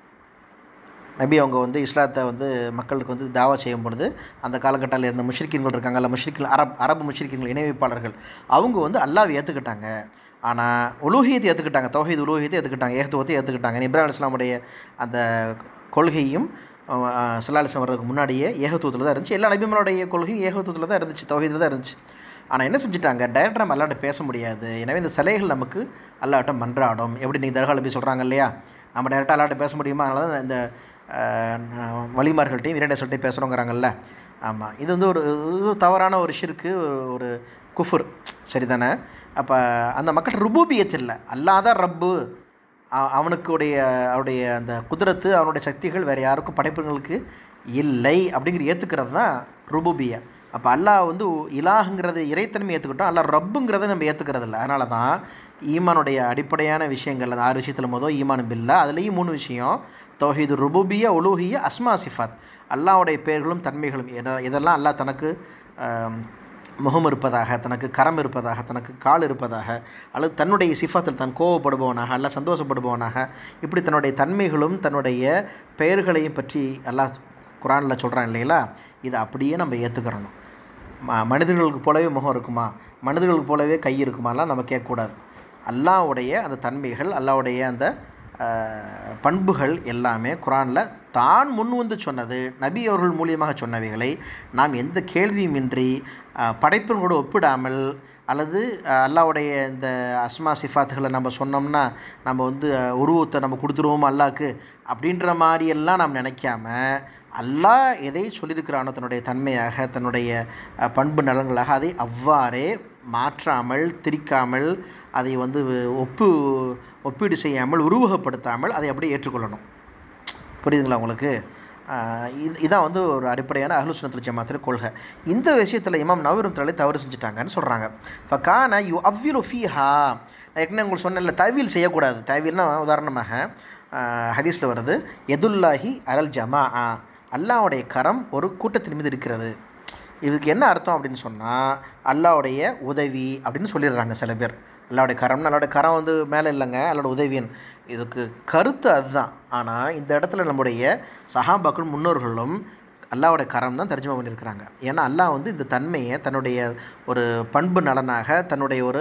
நபி அவங்க வந்து இஸ்லாத்தை வந்து மக்களுக்கு வந்து தாவா செய்யும் பொழுது அந்த காலகட்டத்தில் இருந்த முஷ்ரிக்கீன்கள் இருக்காங்கல்ல முஷ்ரிக்கில் அரப் அரபு முஷ்ரிக்கீன்கள் இணைவிப்பாளர்கள் அவங்க வந்து அல்லாவை ஏற்றுக்கிட்டாங்க ஆனால் உலூகியத்தை ஏற்றுக்கிட்டாங்க தௌஹீத் உலூகியத்தை ஏற்றுக்கிட்டாங்க ஏகத்துவத்தை ஏற்றுக்கிட்டாங்க இப்ராஹிம் இஸ்லாமுடைய அந்த கொள்கையும் சல்லாலிசம் வர்றதுக்கு முன்னாடியே ஏகத்துவத்தில் தான் இருந்துச்சு எல்லா நபிமனுடைய கொள்கையும் ஏகத்துவத்தில் தான் இருந்துச்சு தௌஹீத்தில் தான் இருந்துச்சு ஆனால் என்ன செஞ்சுட்டாங்க டைரக்டாக நம்ம அல்லாட்ட பேச முடியாது எனவே இந்த சிலைகள் நமக்கு அல்லாட்ட மன்றாடும் எப்படி நீங்கள் தர்கால் போய் சொல்கிறாங்க இல்லையா நம்ம டைரெக்டாக அல்லாட்ட பேச முடியுமா அதனால தான் இந்த வழிமார்கள்ட்டையும் இரண்டேசல்ட்டையும் பேசுகிறோங்கிறாங்கல்ல ஆமாம் இது வந்து ஒரு இது தவறான ஒரு ஷிருக்கு ஒரு குஃபுர் சரிதானே அப்போ அந்த மக்கள் ருபூபியத் இல்லை அல்லாத ரப்பு அவனுக்குடைய அவருடைய அந்த குதிரத்து அவனுடைய சக்திகள் வேறு யாருக்கும் படைப்புகளுக்கு இல்லை அப்படிங்கிற ஏற்றுக்கிறது தான் ருபூபியா அப்போ அல்லாஹ் வந்து இலாகுங்கிறது இறைத்தன்மை ஏற்றுக்கிட்டோம் அல்லா ரப்புங்கிறத நம்ம ஏற்றுக்கிறது இல்லை அதனால தான் ஈமானுடைய அடிப்படையான விஷயங்கள் அந்த ஆறு விஷயத்தில் மொதல் ஈமான் பில்லா அதுலேயும் மூணு விஷயம் தௌஹீது ருபூபியா உலூஹியா அஸ்மா சிஃபாத் அல்லாவுடைய பெயர்களும் தன்மைகளும் இதெல்லாம் அல்லாஹ் தனக்கு முகம் இருப்பதாக தனக்கு கரம் இருப்பதாக தனக்கு கால் இருப்பதாக அல்லது தன்னுடைய சிஃபாத்தில் தான் கோவப்படுபவனாக அல்ல சந்தோஷப்படுபவனாக இப்படி தன்னுடைய தன்மைகளும் தன்னுடைய பெயர்களையும் பற்றி அல்லாஹ் குரானில் சொல்கிறான் இல்லைங்களா இதை அப்படியே நம்ம ஏற்றுக்கிறணும் ம மனிதர்களுக்கு போலவே முகம் இருக்குமா மனிதர்களுக்கு போலவே கை இருக்குமாலாம் நம்ம கேட்கக்கூடாது அல்லாவுடைய அந்த தன்மைகள் அல்லாவுடைய அந்த பண்புகள் எல்லாமே குரானில் தான் முன் வந்து சொன்னது நபி அவர்கள் மூலியமாக சொன்னவைகளை நாம் எந்த கேள்வியுமின்றி படைப்புகளோடு ஒப்பிடாமல் அல்லது அல்லாவுடைய இந்த அஸ்மா சிஃபாத்துகளை நம்ம சொன்னோம்னா நம்ம வந்து உருவத்தை நம்ம கொடுத்துருவோம் அல்லாவுக்கு அப்படின்ற மாதிரியெல்லாம் நாம் நினைக்காம அல்லாஹ் எதை சொல்லியிருக்கிறானோ தன்னுடைய தன்மையாக தன்னுடைய பண்பு நலன்களாக அதை அவ்வாறே மாற்றாமல் திரிக்காமல் அதை வந்து ஒப்பு ஒப்பீடு செய்யாமல் உருவகப்படுத்தாமல் அதை அப்படியே ஏற்றுக்கொள்ளணும் புரியுதுங்களா உங்களுக்கு இது இதான் வந்து ஒரு அடிப்படையான அஹ்லுசுனத்தில் ஜமாத்தில் கொள்கை இந்த விஷயத்தில் இமாம் நவீரம் தலை தவறு செஞ்சுட்டாங்கன்னு சொல்கிறாங்க இப்போ கான யூ அவ்விலு ஃபீஹா நான் ஏற்கனவே உங்களுக்கு சொன்னேன்ல தவியல் செய்யக்கூடாது தவியல்னா உதாரணமாக ஹதீஸில் வருது எதுல்லாஹி அலல் ஜமா அல்லாவுடைய கரம் ஒரு கூட்டத்தின் மீது இருக்கிறது இதுக்கு என்ன அர்த்தம் அப்படின்னு சொன்னால் அல்லாவுடைய உதவி அப்படின்னு சொல்லிடுறாங்க சில பேர் அல்லாவுடைய கரம்னு அல்லாவுடைய கரம் வந்து மேலே இல்லைங்க அல்லாவோட உதவின்னு இதுக்கு கருத்து அதுதான் ஆனால் இந்த இடத்துல நம்முடைய சஹாபாக்கள் முன்னோர்களும் அல்லாவுடைய கரம் தான் தர்ஜமா பண்ணியிருக்கிறாங்க ஏன்னா அல்லாஹ் வந்து இந்த தன்மையை தன்னுடைய ஒரு பண்பு நலனாக தன்னுடைய ஒரு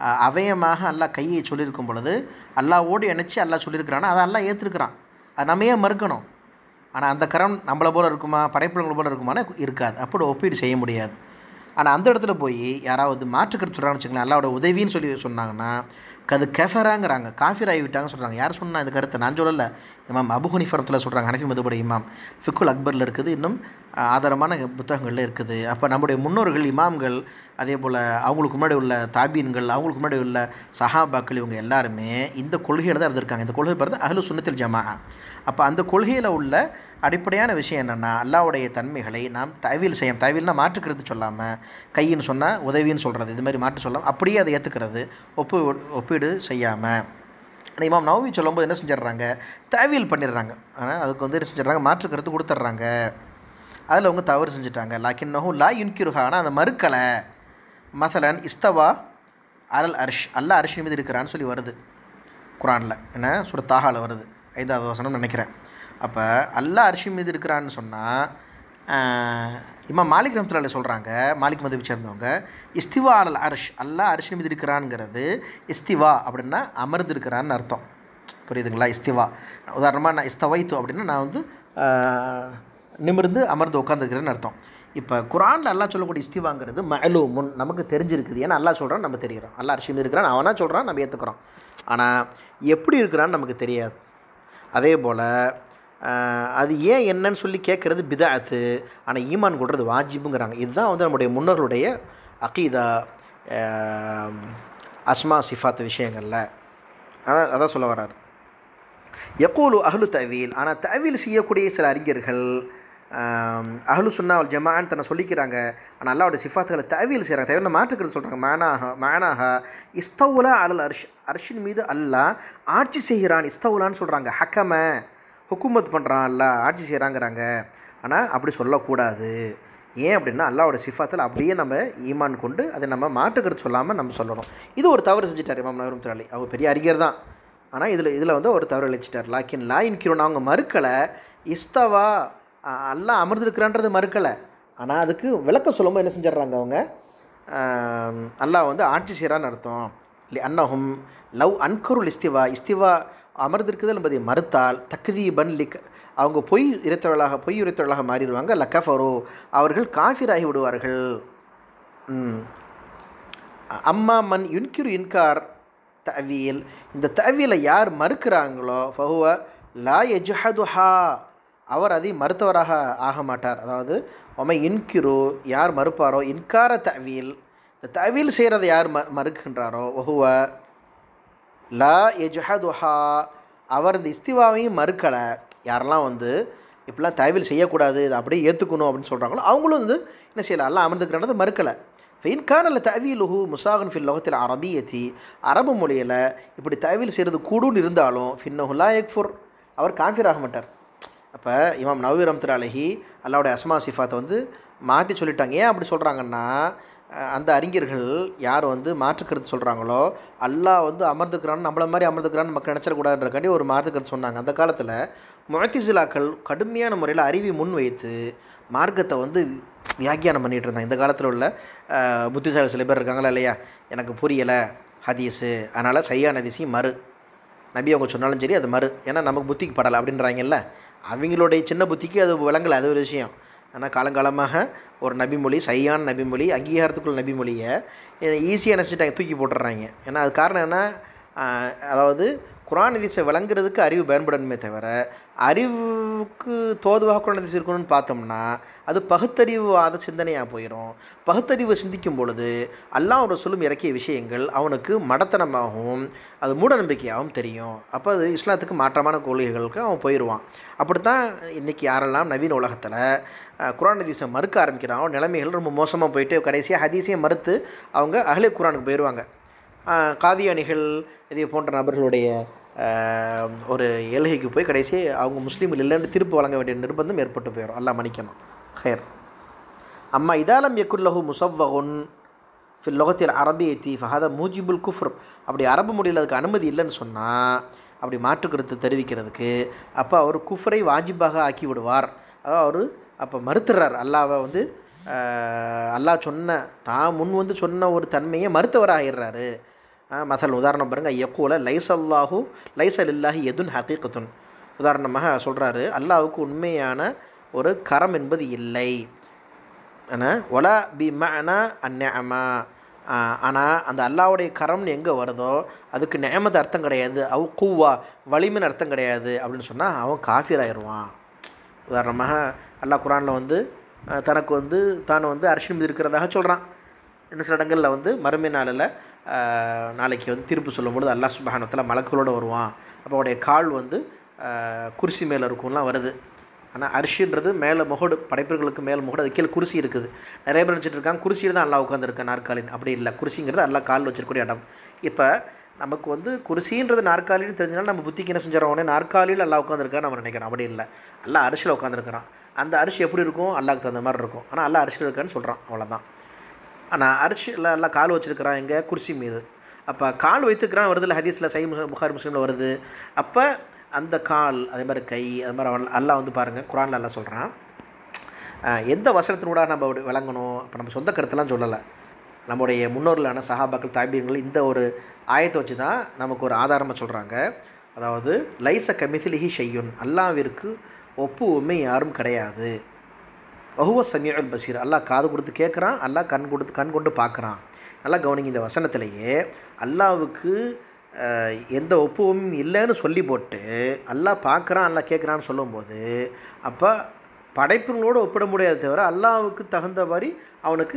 அவயமாக அல்லாஹ் கையை சொல்லியிருக்கும் பொழுது அல்லாவோடு இணைச்சி அல்லாஹ் சொல்லியிருக்கிறான்னா அதை அல்லாஹ் ஏற்றுருக்கிறான் அது நம்ம ஏன் மறுக்கணும் ஆனால் அந்த கரம் நம்மளை போல் இருக்குமா படைப்புகளை போல் இருக்குமானா இருக்காது அப்படி ஒப்பீடு செய்ய முடியாது ஆனால் அந்த இடத்துல போய் யாராவது மாற்றுக்கருத்து சொல்கிறாங்கன்னு வச்சுக்கலாம் அல்லாவோட உதவின்னு சொல்லி சொன்னாங்கன்னா அது கெஃபராங்கிறாங்க காஃபிர் ஆகிவிட்டாங்கன்னு சொல்கிறாங்க யார் சொன்னால் இந்த கருத்தை நான் சொல்லலை இமாம் அபு ஹனிஃபரத்தில் சொல்கிறாங்க ஹனஃபி மதுபடி இமாம் ஃபிக்குல் அக்பரில் இருக்குது இன்னும் ஆதாரமான புத்தகங்களில் இருக்குது அப்போ நம்முடைய முன்னோர்கள் இமாம்கள் அதே போல் அவங்களுக்கு முன்னாடி உள்ள தாபீன்கள் அவங்களுக்கு முன்னாடி உள்ள சஹாபாக்கள் இவங்க எல்லாருமே இந்த கொள்கையில் தான் இருந்திருக்காங்க இந்த கொள்கை பிறகு அஹ்லு சுன்னத்தில் ஜமா அப்போ அந்த கொள்கையில் உள்ள அடிப்படையான விஷயம் என்னென்னா அல்லாவுடைய தன்மைகளை நாம் தவியல் செய்ய தவியல்னா மாற்றுக்கிறது சொல்லாமல் கையின்னு சொன்னால் உதவின்னு சொல்கிறது இது மாதிரி மாற்று சொல்லாமல் அப்படியே அதை ஏற்றுக்கிறது ஒப்பு ஒப்பீடு செய்யாமல் ஆனால் இமாம் நவவி சொல்லும்போது என்ன செஞ்சிடுறாங்க தேவியல் பண்ணிடுறாங்க ஆனால் அதுக்கு வந்து என்ன செஞ்சிடறாங்க மாற்று கருத்து கொடுத்துட்றாங்க அதில் அவங்க தவறு செஞ்சுட்டாங்க லாக்கின் நஹூ லா யுன்கிருஹா ஆனால் அந்த மறுக்கலை மசலன் இஸ்தவா அலல் அரிஷ் அல்லா அரிஷ் மீது இருக்கிறான்னு சொல்லி வருது குரானில் என்ன சுர தாகாவில் வருது ஐந்தாவது வசனம் நினைக்கிறேன் அப்போ அல்லா அரிசி மீது இருக்கிறான்னு சொன்னால் இம்மா மாலிக் ரஹமத்துல்லால சொல்கிறாங்க மாலிக் மதுவை சேர்ந்தவங்க இஸ்திவா அல் அரிஷ் அல்லா அரிசி மீது இருக்கிறான்ங்கிறது இஸ்திவா அப்படின்னா அமர்ந்து இருக்கிறான்னு அர்த்தம் புரியுதுங்களா இஸ்திவா உதாரணமாக நான் இஸ்தவைத்து அப்படின்னா நான் வந்து நிமிர்ந்து அமர்ந்து உட்காந்துருக்கிறேன்னு அர்த்தம் இப்போ குரானில் அல்லாஹ் சொல்லக்கூடிய இஸ்திவாங்கிறது மஅலூமுன் நமக்கு தெரிஞ்சிருக்குது ஏன்னா அல்லாஹ் சொல்கிறான் நம்ம தெரிகிறோம் அல்லாஹ் அரிசியில் இருக்கிறான் அவனா சொல்கிறான் நம்ம ஏற்றுக்கிறோம் ஆனால் எப்படி இருக்கிறான்னு நமக்கு தெரியாது அதே போல் அது ஏன் என்னன்னு சொல்லி கேட்குறது பிதாத்து ஆனால் ஈமான் கொள்வது வாஜிபுங்கிறாங்க இதுதான் வந்து நம்முடைய முன்னோர்களுடைய அகீதா ஆஹ், அஸ்மா சிஃபாத் விஷயங்களில் அதான் அதான் சொல்ல வர்றாரு யக்கூலு அஹ்லு தவீல் ஆனால் தவீல் செய்யக்கூடிய சில அறிஞர்கள் ஆம், அஹ்லு சுன்னா வல் ஜமான்னு தன்னை சொல்லிக்கிறாங்க ஆனால் அல்லாவோட சிஃபாத்துகளை தவீல் செய்கிறாங்க தவிர மாற்றுக்கிறது சொல்கிறாங்க மேனாக மேனாக இஸ்தவுலா அலல் அர்ஷ் அர்ஷின் மீது அல்லாஹ் ஆட்சி செய்கிறான் இஸ்தவுலான்னு சொல்கிறாங்க ஹக்கம ஹுக்குமத் பண்ணுறான் அல்லாஹ் ஆட்சி செய்கிறாங்கிறாங்க ஆனால் அப்படி சொல்லக்கூடாது ஏன் அப்படின்னா அல்லாவோட சிஃபாத்தில் அப்படியே நம்ம ஈமான் கொண்டு அதை நம்ம மாற்றுக்கிறது சொல்லாமல் நம்ம சொல்லணும் இது ஒரு தவறு செஞ்சுட்டார் இமாம் நவரும் திராளி அவர் பெரிய அறிஞர் தான் ஆனால் இதில் இதில் வந்து ஒரு தவறு அழிச்சிட்டார் லாக்கின் லாயின் கிரோன் அவங்க மறுக்கலை இஸ்தவா அஹ், அல்லாஹ் அமர்ந்திருக்கிறான்றது மறுக்கலை ஆனால் அதுக்கு விளக்கம் சொல்லும்போது என்ன செஞ்சிடுறாங்க அவங்க ஆம், அல்லாஹ் வந்து ஆட்சி செய்கிறான்னு அர்த்தம் இல்லை அன்னஹும் லவ் அன்கருள் இஸ்திவா இஸ்திவா அமர்ந்திருக்குதல் என்பதை மறுத்தால் தக்தீபன் லிக் அவங்க பொய் இறைத்தவர்களாக பொய் இறைத்தவர்களாக மாறிடுவாங்க லக்கஃபரோ அவர்கள் காஃபிராகி விடுவார்கள் ம். அம்மா மன் யுன்கிரு இன்கார் தவியல் இந்த தவியலை யார் மறுக்கிறாங்களோ ஃபஹுவ லா எஜுஹதுஹா அவர் அதை மறுத்தவராக ஆக மாட்டார் அதாவது ஒமை இன்கிரு யார் மறுப்பாரோ இன்கார தவியல் இந்த தவியல் செய்கிறதை யார் ம மறுக்கின்றாரோ ஒஹுவ லா எஜுஹதுஹா அவர் இந்த இஸ்திவாவையும் மறுக்கலை யாரெல்லாம் வந்து இப்படிலாம் தயவில் செய்யக்கூடாது இதை அப்படியே ஏற்றுக்கணும் அப்படின்னு சொல்கிறாங்களோ அவங்களும் வந்து என்ன செய்யலை எல்லாம் அமர்ந்துக்கிறது மறுக்கலை ஃபெயின் கானல தவிலுஹு முசாகன் ஃபில் லோகத்தில் அரபியத்தி அரபு மொழியில் இப்படி தயவில் செய்கிறது கூடுன்னு இருந்தாலும் ஃபின்னஹுல்லா எக்ஃபுர் அவர் காஃபிர் ஆக மாட்டார் அப்போ இமாம் நவீர் ரம்தர் அலஹி அல்லாவுடைய அஸ்மா சிஃபாத்தை வந்து மாற்றி சொல்லிட்டாங்க ஏன் அப்படி சொல்கிறாங்கன்னா அஹ், அந்த அறிஞர்கள் யார் வந்து மாற்றுக்கருத்து சொல்கிறாங்களோ அல்லாஹ் வந்து அமர்ந்துக்கிறான்னு நம்மள மாதிரி அமர்ந்துக்கிறான்னு மக்கள் நினச்சிடக்கூடாதுன்றக்காண்டி ஒரு மாற்றுக்கருத்து சொன்னாங்க அந்த காலத்தில் முழத்திசிலாக்கள் கடுமையான முறையில் அறிவி முன்வைத்து மார்க்கத்தை வந்து வியாக்கியானம் பண்ணிகிட்டு இருந்தாங்க இந்த காலத்தில் உள்ள அஹ், புத்திசாலி சில பேர் இருக்காங்களா இல்லையா எனக்கு புரியலை ஹதீஸு அதனால் சையான் ஹதீஸையும் மறு நபி அவங்க சொன்னாலும் சரி அது மறு ஏன்னா நமக்கு புத்திக்கு படலை அப்படின்றாங்கல்ல அவங்களுடைய சின்ன புத்திக்கு அது விளங்கலை அது ஒரு விஷயம் ஆனால் காலங்காலமாக ஒரு நபிமொழி சையான நபிமொழி அங்கீகாரத்துக்குள்ள நபிமொழியை ஈஸியாக நினச்சிட்டாங்க தூக்கி போட்டுடுறாங்க ஏன்னா அது காரணம் என்ன ஆஹ், அதாவது குரான் ஹதீஸை விளங்குறதுக்கு அறிவு பயன்படணுமே தவிர அறிவுக்கு தோதுவாக குரான் ஹதீஸ் இருக்கணும்னு பார்த்தோம்னா அது பகுத்தறிவாத சிந்தனையாக போயிடும் பகுத்தறிவு சிந்திக்கும் பொழுது அல்லாஹ் ஒரு சொல்லும் இறக்கிய விஷயங்கள் அவனுக்கு மடத்தனமாகவும் அது மூட நம்பிக்கையாகவும் தெரியும் அப்போ அது இஸ்லாத்துக்கு மாற்றமான கொள்கைகளுக்கு அவன் போயிடுவான் அப்படித்தான் இன்றைக்கி யாரெல்லாம் நவீன உலகத்தில் அஹ், குரான் ஹதீஸை மறுக்க ஆரம்பிக்கிறானோ நிலைமைகள் ரொம்ப மோசமாக போயிட்டு கடைசியாக ஹதீஸையும் மறுத்து அவங்க அஹ்லே குரானுக்கு போயிடுவாங்க ஆஹ் காதியானிகள் இதே போன்ற நபர்களுடைய ஆஹ், ஒரு ஏழ்கைக்கு போய் கடைசி அவங்க முஸ்லீம்கள் இல்லைன்னு திருப்பு வழங்க வேண்டிய நிர்பந்தம் ஏற்பட்டு போயிடும் அல்லாஹ் மன்னிக்கணும் ஹேர் அம்மா இதாலம் யக்குல்லஹு முசவ்வகுன் ஃபில் லொகத்தில் அரபியத்தி ஃபஹத மூஜிபுல் குஃப்ர் அப்படி அரபு மொழியில் அதுக்கு அனுமதி இல்லைன்னு சொன்னால் அப்படி மாற்றுக்கருத்து தெரிவிக்கிறதுக்கு அப்போ அவர் குஃப்ரை வாஜிபாக ஆக்கி விடுவார் அதாவது அவர் அப்போ மறுத்துறார் அல்லாவை வந்து ஆஹ், அல்லாஹ் சொன்ன தான் முன் வந்து சொன்ன ஒரு தன்மையை மறுத்தவராகிடுறாரு மசல் உதாரணம் பாருங்கள் யக்கூல லைஸ் அல்லாஹு லைஸ் அலில்லாஹி எதுன் ஹகீகத்துன் உதாரணமாக சொல்கிறாரு அல்லாஹ்வுக்கு உண்மையான ஒரு கரம் என்பது இல்லை ஆனால் ஒலா பி மனா அந்நமா ஆனால் அந்த அல்லாவுடைய கரம்னு எங்கே வருதோ அதுக்கு நேமது அர்த்தம் கிடையாது அவ் கூவா வலிமைன்னு அர்த்தம் கிடையாது அப்படின்னு சொன்னால் அவன் காஃபிர் ஆயிடுவான் உதாரணமாக அல்லாஹ் குரானில் வந்து அஹ், தனக்கு வந்து தான் வந்து அரிசி மீது இருக்கிறதாக சொல்கிறான் இன்னும் சில இடங்களில் வந்து மறுமை நாளில் அஹ், நாளைக்கு வந்து தீர்ப்பு சொல்லும்பொழுது அல்லாஹ் சுபஹானத்தில் மலக்குகளோடு வருவான் அப்போ அவனுடைய கால் வந்து அஹ், குர்சி மேலே இருக்கும்லாம் வருது ஆனால் அரிசின்றது மேலே முகடு படைப்புகளுக்கு மேல் முகடு அது கீழே குருசி இருக்குது நிறைய பேர் நினச்சிட்டு இருக்காங்க குருசியில் தான் அல்லாஹ் உட்காந்துருக்கேன் நாற்காலின் அப்படி இல்லை குருசிங்கிறது அல்லாஹ் கால் வச்சிருக்கக்கூடிய இடம் இப்போ நமக்கு வந்து குருசின்றது நாற்காலின்னு தெரிஞ்சனால நம்ம புத்திக்கு என்ன செஞ்சிடறோம் உடனே நாற்காலியில் அல்லாஹ் உட்காந்துருக்கான்னு நம்ம நினைக்கிறோம் அப்படி இல்லை அல்லாஹ் அரிசியில் உட்காந்துருக்கிறான் அந்த அரிசி எப்படி இருக்கும் அல்லாஹ்க்கு தகுந்த மாதிரி இருக்கும் ஆனால் அல்லாஹ் அரிசியில் இருக்கான்னு சொல்கிறான் அவ்வளோதான் ஆனால் அரிசியில் எல்லாம் கால் வச்சிருக்கிறான் எங்கே குர்சி மீது அப்போ கால் வைத்துக்கிறான் வருதுல ஹதீஸில் சை முஸ்லிம் புகார் முஸ்லீமில் வருது அப்போ அந்த கால் அதே மாதிரி கை அது மாதிரி அவன் அல்லாஹ் வந்து பாருங்கள் குரானில் எல்லாம் சொல்கிறான் எந்த வசனத்தினூட நம்ம அப்படி விளங்கணும் இப்போ நம்ம சொந்த கருத்தெல்லாம் சொல்லலை நம்முடைய முன்னோர்களான சஹாபாக்கள் தாபியங்கள் இந்த ஒரு ஆயத்தை வச்சு தான் நமக்கு ஒரு ஆதாரமாக சொல்கிறாங்க அதாவது லைச கமிசிலிஹி ஷையுன் அல்லாவிற்கு ஒப்பு உண்மை யாரும் கிடையாது வஹுவ சமியுல் பசீர் அல்லாஹ் காது கொடுத்து கேட்குறான் அல்லாஹ் கண் கொடுத்து கண் கொண்டு பார்க்குறான் நல்லா கவனிங்க இந்த வசனத்திலேயே அல்லாவுக்கு அஹ், எந்த ஒப்புவும் இல்லைன்னு சொல்லி போட்டு அல்லாஹ் பார்க்குறான் அல்லாஹ் கேட்குறான்னு சொல்லும்போது அப்போ படைப்புகளோடு ஒப்பிட முடியாது தவிர அல்லாஹ்வுக்கு தகுந்த மாதிரி அவனுக்கு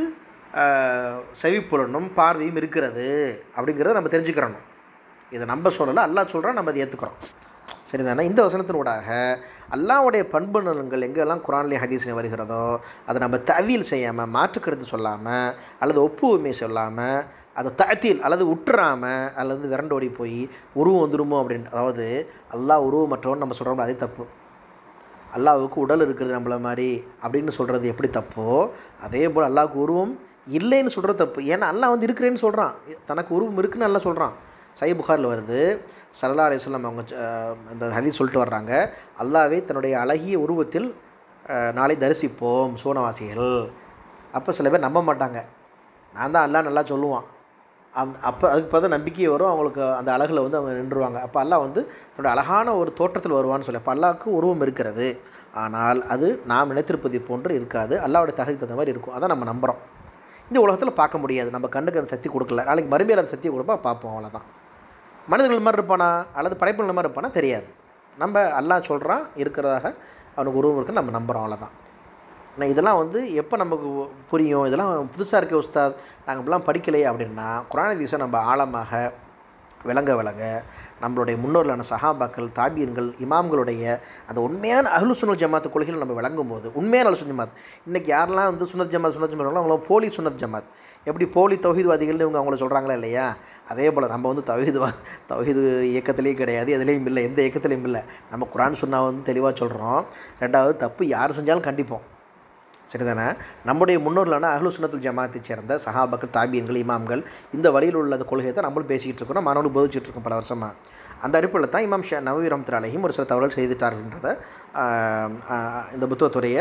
அஹ், செவிப்புலனும் பார்வையும் இருக்கிறது அப்படிங்கிறத நம்ம தெரிஞ்சுக்கிறணும் இதை நம்ம சொல்லலை அல்லாஹ் சொல்கிறான் நம்ம அதை ஏற்றுக்கிறோம் சரிதானே இந்த வசனத்தினூடாக அல்லாஹ்வுடைய பண்பு நலன்கள் எங்கெல்லாம் குரான்லேயே ஹதீஸ்ல வருகிறதோ அதை நம்ம தவியல் செய்யாமல் மாற்றுக்கருத்து சொல்லாமல் அல்லது ஒப்புமை சொல்லாமல் அதை தத்தில் அல்லது உற்றுறாமல் அல்லது விரண்டோடி போய் உருவம் வந்துருமோ அப்படின்னு அதாவது அல்லாஹ் உருவமற்றவன் நம்ம சொல்கிறோம் அதே தப்பு அல்லாஹ்வுக்கு உடல் இருக்கிறது நம்மள மாதிரி அப்படின்னு சொல்கிறது எப்படி தப்போ அதே போல் அல்லாஹ்வுக்கு உருவம் இல்லைன்னு சொல்கிறது தப்பு ஏன்னா அல்லாஹ் வந்து இருக்கிறேன்னு சொல்கிறான் தனக்கு உருவம் இருக்குன்னு நல்லா சொல்கிறான் சை புகாரில் வருது சல்லா அலிஸ்லாம் அவங்க அஹ், இந்த ஹதீஸ் சொல்லிட்டு வர்றாங்க அல்லாவே தன்னுடைய அழகிய உருவத்தில் அஹ், நாளை தரிசிப்போம் சோனவாசிகள் அப்போ சில பேர் நம்ப மாட்டாங்க நான் தான் அல்லாஹ் நல்லா சொல்லுவான் அம் அப்போ அதுக்கு பார்த்தா நம்பிக்கை வரும் அவங்களுக்கு அந்த அழகில் வந்து அவங்க நின்றுவாங்க அப்போ அல்லாஹ் வந்து தன்னோட அழகான ஒரு தோற்றத்தில் வருவான்னு சொல்லி அப்போ அல்லாஹ்வுக்கு உருவம் இருக்கிறது ஆனால் அது நாம் நினைத்திருப்பதை போன்று இருக்காது அல்லாஹ்வுடைய தகுதிக்கு தகுந்த மாதிரி இருக்கும் அதான் நம்ம நம்புகிறோம் இந்த உலகத்தில் பார்க்க முடியாது நம்ம கண்ணுக்கு அந்த சக்தி கொடுக்கல நாளைக்கு மறுமையில் அந்த சக்தியை கொடுப்பா பார்ப்போம் அவ்வளோதான் மனிதர்கள் மாதிரி இருப்பானா அல்லது படைப்புகள் மாதிரி இருப்பானா தெரியாது நம்ம அல்லாஹ் சொல்கிறான் இருக்கிறதாக அவனுக்கு உருவம் இருக்குன்னு நம்ம நம்புகிறோம் அவ்வளோதான் நான் இதெல்லாம் வந்து எப்போ நமக்கு புரியும் இதெல்லாம் புதுசாக இருக்க உஸ்தாத் நாங்கள் இப்படிலாம் படிக்கலையே அப்படின்னா குரான் ஹதீஸை நம்ம ஆழமாக விளங்க விளங்க நம்மளுடைய முன்னோர்களான சஹாபாக்கள் தாபியன்கள் இமாம்களுடைய அந்த உண்மையான அஹ்லு சுன்னத் ஜமாத் கொள்கைகள் நம்ம விளங்கும் போது உண்மையான அஹ்லு சுன்னத் ஜமாத் இன்றைக்கி யாரெல்லாம் வந்து சுன்னத் ஜமாத் சுன்னத் ஜமாத் அவங்கள போலி சுன்னத் ஜமாத் எப்படி போலி தௌஹீத்வாதிகள்னு இவங்க அவங்கள சொல்கிறாங்களா இல்லையா அதே போல் நம்ம வந்து தௌஹீத்வா தௌஹீது இயக்கத்திலையும் கிடையாது எதுலேயும் இல்லை எந்த இயக்கத்திலையும் இல்லை நம்ம குரான் சுன்னா வந்து தெளிவாக சொல்கிறோம் ரெண்டாவது தப்பு யார் செஞ்சாலும் கண்டிப்போம் சரிதானே நம்முடைய முன்னோர்களான அஹ்லு சுன்னத்துல் ஜமாத்தை சேர்ந்த சஹாபாக்கள் தாபியன்கள் இமாம்கள் இந்த வழியில் உள்ள அந்த கொள்கையை தான் நம்மளும் பேசிக்கிட்டு இருக்கிறோம் மாணவர்கள் போதிச்சுட்டு இருக்கோம் பல வருஷமாக அந்த அடிப்படையில் தான் இமாம் ஷா நவீ ரஹமத்துல் அலைஹிம் ஒரு சில தவறுகள் செய்துட்டார்கள்ன்றத ஆஹ், ஆஹ், இந்த புத்தகத்துடைய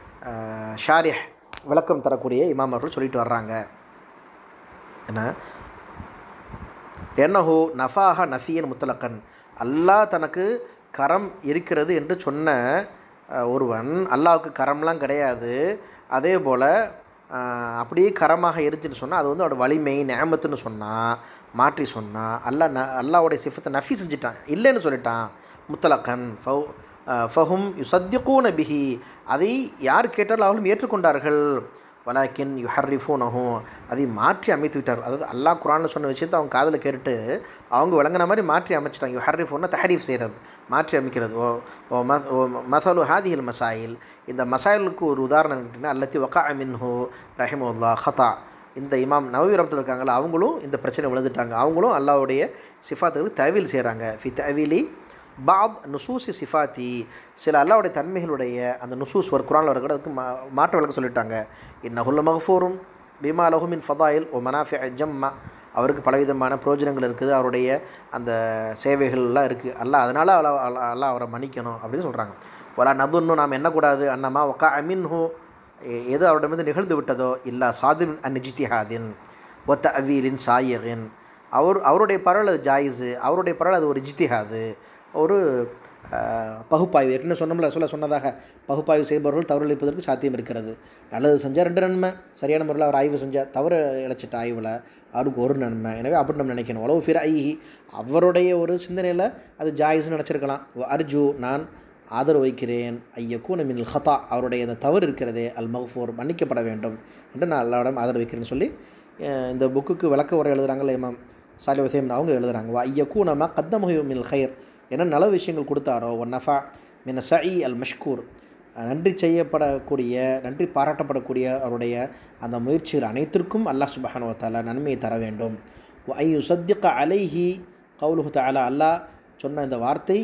ஆஹ், ஷாரிஹ் விளக்கம் தரக்கூடிய இமாம் அவர்கள் சொல்லிட்டு வர்றாங்க என்ன என்னஹோ நஃபாஹ நஃபியன் முத்தலக்கன் அல்லாஹ் தனக்கு கரம் இருக்கிறது என்று சொன்ன அஹ், ஒருவன் அல்லாஹ்வுக்கு கரம்லாம் கிடையாது அதே போல் அப்படியே கரமாக இருந்துச்சுன்னு சொன்னால் அது வந்து அவரோட வலிமை நேமத்துன்னு சொன்னால் மாற்றி சொன்னால் அல்லாஹ் ந அல்லாஹ்வுடைய சிஃபத்தை நஃபி செஞ்சிட்டான் இல்லைன்னு சொல்லிட்டான் முத்தலக்கன் ஃபௌ ஃபஹும் யுசத்தியக்கூன பிஹி அதை யார் கேட்டாலும் அவர்களும் ஏற்றுக்கொண்டார்கள் வலாக்கின் யுஹர்ரிஃபூனஹும் அதை மாற்றி அமைத்து விட்டார் அதாவது அல்லாஹ் குரானில் சொன்ன விஷயத்தை அவங்க காதில் கேட்டுட்டு அவங்க விளங்கின மாதிரி மாற்றி அமைச்சிட்டாங்க யுஹர்ரிஃபூன்னா தஹரீஃப் செய்கிறது மாற்றி அமைக்கிறது ஓ ஓ ம ஓ மசாலு ஹாதிஹில் மசாயில் இந்த மசாயிலுக்கு ஒரு உதாரணம் கேட்டிங்கன்னா அல்லத்தி வக்கா மின்ஹு ரஹிமுல்லா ஹதா இந்த இமாம் நவவி ரமத்தில் இருக்காங்களா அவங்களும் இந்த பிரச்சனை விழுந்துட்டாங்க அவங்களும் அல்லாஹ்வுடைய சிஃபாத்துகளுக்கு தவில் செய்கிறாங்க ஃபி தவிலி பாப் நுசூசி சிஃபாத்தி சில அல்லாவுடைய தன்மைகளுடைய அந்த நுசூஸ் ஒரு குரானில் வரக்கூட அதுக்கு மா மாற்று விளக்க சொல்லிட்டாங்க இன்னஹுல்ல மகஃபூரும் பீமா லஹுமின் ஃபதாயில் ஓ மனாஃபி ஜம்மா அவருக்கு பலவிதமான பிரயோஜனங்கள் இருக்குது அவருடைய அந்த சேவைகள்லாம் இருக்குது அல்லாஹ் அதனால் அல்லாஹ் அல்லாஹ் அல்லாஹ் அவரை மன்னிக்கணும் அப்படின்னு சொல்கிறாங்க வலா நதுன்னு நாம் எண்ணக்கூடாது அன்னமா ஒக்கா அமின்ஹு எது அவரிடமிருந்து நிகழ்ந்து விட்டதோ இல்லா சாதின் அன் நிஜித்திஹாதின் ஒத்த அவீலின் சாயகின் அவர் அவருடைய பரவல் அது ஜாயிஸு அவருடைய பரவல் அது ஒரு இஜ்திஹாது ஒரு அஹ், பகுப்பாய்வு ஏற்கனவே சொன்னோம்ல சொல்ல சொன்னதாக பகுப்பாய்வு செய்பவர்கள் தவறு இழைப்பதற்கு சாத்தியம் இருக்கிறது நல்லது செஞ்சால் ரெண்டு நன்மை சரியான முறையில் அவர் ஆய்வு செஞ்சால் தவறு இழைச்சிட்ட ஆய்வில் அவருக்கு ஒரு நன்மை எனவே அப்படி நம்ம நினைக்கணும் உளவு ஃபிர் ஐ அவருடைய ஒரு சிந்தனையில் அது ஜாயிஸ்னு நினச்சிருக்கலாம் அர்ஜு நான் ஆதரவு வைக்கிறேன் ஐயக்கூன மின் ஹதா அவருடைய அந்த தவறு இருக்கிறதே அல் மகஃபூர் மன்னிக்கப்பட வேண்டும் என்று நான் அல்லாவிடம் ஆதரவு வைக்கிறேன்னு சொல்லி அஹ், இந்த புக்குக்கு விளக்க உரை எழுதுகிறாங்களே இமாம் சாலி வசேம் அவங்க எழுதுகிறாங்க வா ஐயக்கூனமா கத்தமுக மில் ஹயர் என்ன நல்ல விஷயங்கள் கொடுத்தாரோ ஒன் நஃபா மின் சஇ அல் மஷ்கூர் நன்றி செய்யப்படக்கூடிய நன்றி பாராட்டப்படக்கூடிய அவருடைய அந்த முயற்சிகள் அனைத்திற்கும் அல்லாஹ் சுபஹானு வத்தாலா நன்மையை தர வேண்டும் ஐ சத்திக அலைஹி கவுலுஹு தஆலா அல்லாஹ் சொன்ன இந்த வார்த்தை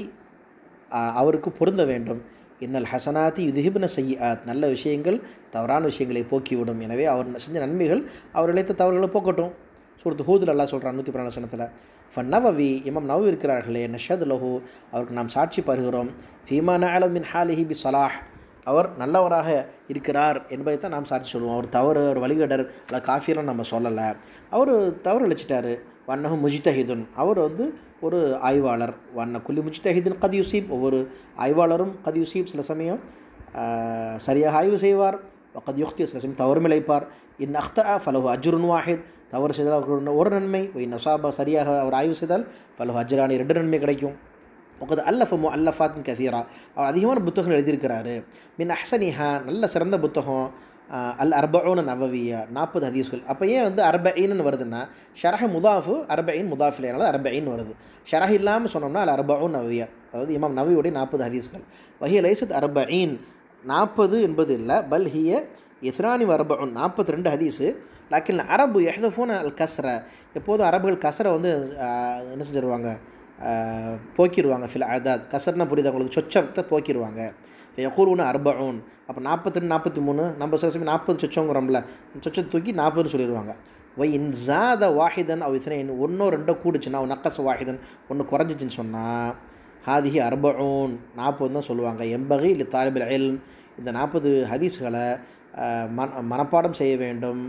ஆஹ், அவருக்கு பொருந்த வேண்டும் இன்னல் ஹசனாத்தி யுதிஹிப்ன செய்யாத் நல்ல விஷயங்கள் தவறான விஷயங்களை போக்கிவிடும் எனவே அவர் செஞ்ச நன்மைகள் அவர் இழைத்த தவறுகளை போக்கட்டும் சூரத்து ஹூதுல் அல்லாஹ் சொல்கிறான் நூற்றி பன்னெண்டு வசனத்தில் ஃபன்னவவி இமாம் நவ் இருக்கிறார்களே நஷத் லஹு அவருக்கு நாம் சாட்சி பருகிறோம் ஃபீமா நஅலம் மின் ஹாலிஹி பி சலாஹ் அவர் நல்லவராக இருக்கிறார் என்பதை தான் நாம் சாட்சி சொல்லுவோம் அவர் தவறு ஒரு வழிகடர் அல்ல காஃபியெல்லாம் நம்ம சொல்லலை அவர் தவறு அழிச்சிட்டாரு வன்னஹு முஜ்தஹிதுன் அவர் வந்து ஒரு ஆய்வாளர் வண்ண குல்லி முஜ்தஹிதுன் கத் யுசீப் ஒவ்வொரு ஆய்வாளரும் கத் யுசீப் சில சமயம் ஆஹ், சரியாக ஆய்வு செய்வார் வக்கத் யுக்தி சில சமயம் தவறு மிளைப்பார் இன் அக்தா ஃபலஹு அஜுருன் வாஹித் தவறு செய்தால் அவருக்கு ஒரு நன்மை இன் நசாபா சரியாக அவர் ஆய்வு செய்தால் ஃபலஹு அஜ்ரானி ரெண்டு நன்மை கிடைக்கும் ஒக்கது அல்லஃப மு அல்லஃபாத்தின் கசீரா அவர் அதிகமான புத்தகங்கள் எழுதியிருக்கிறாரு மின் அஹ்சனிஹா நல்ல சிறந்த புத்தகம் ஆஹ், அல் அர்பவுன நவவியா நாற்பது ஹதீஸ்கள் அப்போ ஏன் வந்து அர்பஈன்னு வருதுன்னா ஷரஹ முதாஃபு அர்பயின் முதாஃபில் அதனால் அர்பயின் வருது ஷரஹ் இல்லாமல் சொன்னோம்னா அல் அர்பவுன் நவவியா அதாவது இமாம் நவியுடைய நாற்பது ஹதீஸ்கள் வஹிய லைசத் அர்பயின் நாற்பது என்பது இல்லை பல் ஹிய இஸ்ரானி அர்பவுன் நாற்பத்தி ரெண்டு ஹதீஸு லாக்கின் அரபு எஹதஃபோன் அல் கஸ்ர எப்போதும் அரபுகள் கஸ்ரை வந்து ஆஹ், என்ன செஞ்சிருவாங்க ஆஹ், போக்கிடுவாங்க ஃபில் அதாத் கசர்னா புரியுது அவங்களுக்கு சொச்சத்தை போக்கிடுவாங்க யகூர்னு அர்பவுன் அப்போ நாற்பத்தெண்டு நாற்பத்தி மூணு நம்ம சில சமயம் நாற்பது சொச்சங்கிறோம்ல சொச்சத்தை தூக்கி நாற்பதுன்னு சொல்லிடுவாங்க வை இன் ஜாத வாஹிதன் அவ் இத்தனை ஒன்றோ ரெண்டோ கூடுச்சுன்னா அவன் நக்கச வாஹிதன் ஒன்று குறைஞ்சிச்சின்னு சொன்னால் ஹாதிஹி அர்பவுன் நாற்பது தான் சொல்லுவாங்க எம்பகை இல்லை தாலிபில் இல்ம் இந்த நாற்பது ஹதீஸ்களை ஆஹ், மன மனப்பாடம் செய்ய வேண்டும்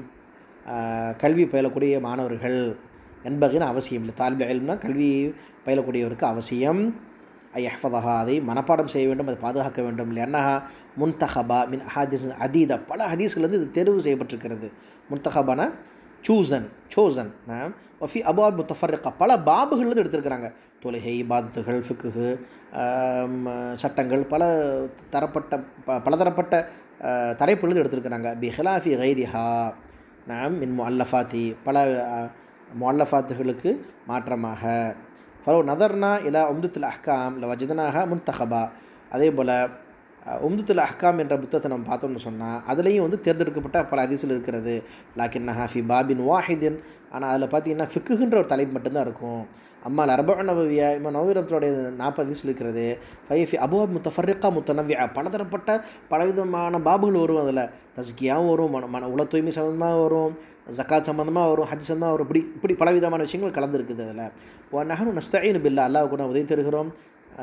ஆஹ், கல்வி பயிலக்கூடிய மாணவர்கள் என்பதுன்னு அவசியம் இல்லை தாலிபு இல்ம்னா கல்வி பயிலக்கூடியவருக்கு அவசியம் ஐஹ்ஃபதஹா அதை மனப்பாடம் செய்ய வேண்டும் அதை பாதுகாக்க வேண்டும் இல்லைன்னா முன்தஹபா மின் ஹதீஸ் அதீத பல ஹதீஸ்கள் வந்து இது தேர்வு செய்யப்பட்டிருக்கிறது முன்தஹபான சூசன் சோசன் வஃபி அபாப் முத்தஃபர்ரிகா பல பாபுகள்லேருந்து எடுத்திருக்கிறாங்க தொழுகை இபாதத்துகள் ஃபிக்குஹு ஆம், சட்டங்கள் பல தரப்பட்ட ப பலதரப்பட்ட அஹ், தலைப்புலேருந்து எடுத்திருக்கிறாங்க பி ஹிலாஃபி கைரிஹா நாம் மின் முல்லஃபாத்தி பல முல்லஃபாத்துகளுக்கு மாற்றமாக ஃபலோ நதர்னா இலா உம்துத்துல் அஹ்காம் இல்லை வஜதனாக முன்தஹபா அதே போல் உம்துத்துல் அஹ்காம் என்ற புத்தகத்தை நம்ம பார்த்தோம்னு சொன்னால் அதுலேயும் வந்து தேர்ந்தெடுக்கப்பட்ட பல அதிசல் இருக்கிறது லாக்கின் ஹாஃபி பாபின் வாஹிதின் ஆனால் அதில் பார்த்தீங்கன்னா ஃபிக்குன்ற ஒரு தலைப்பு மட்டும்தான் இருக்கும் அம்மா அரபா நவவியா இம்மா நவீரத்தோடைய நாற்பது அதிசல் இருக்கிறது ஃபைஃபி அபுஹப் முத்தஃபர்ரிகா முத்தனவியா பலதரப்பட்ட பலவிதமான பாபுகள் வரும் அதில் தஸ்கியாவும் வரும் மன மன உல தூய்மை சம்மந்தமாக வரும் ஜக்காத் சம்மந்தமாக வரும் ஹஜ் சம்மந்தமாக வரும் இப்படி இப்படி பலவிதமான விஷயங்கள் கலந்துருக்குது அதில் ஒ நகனு நஸ்தீன் பில்லா அல்லாஹ் கூட உதவி தருகிறோம்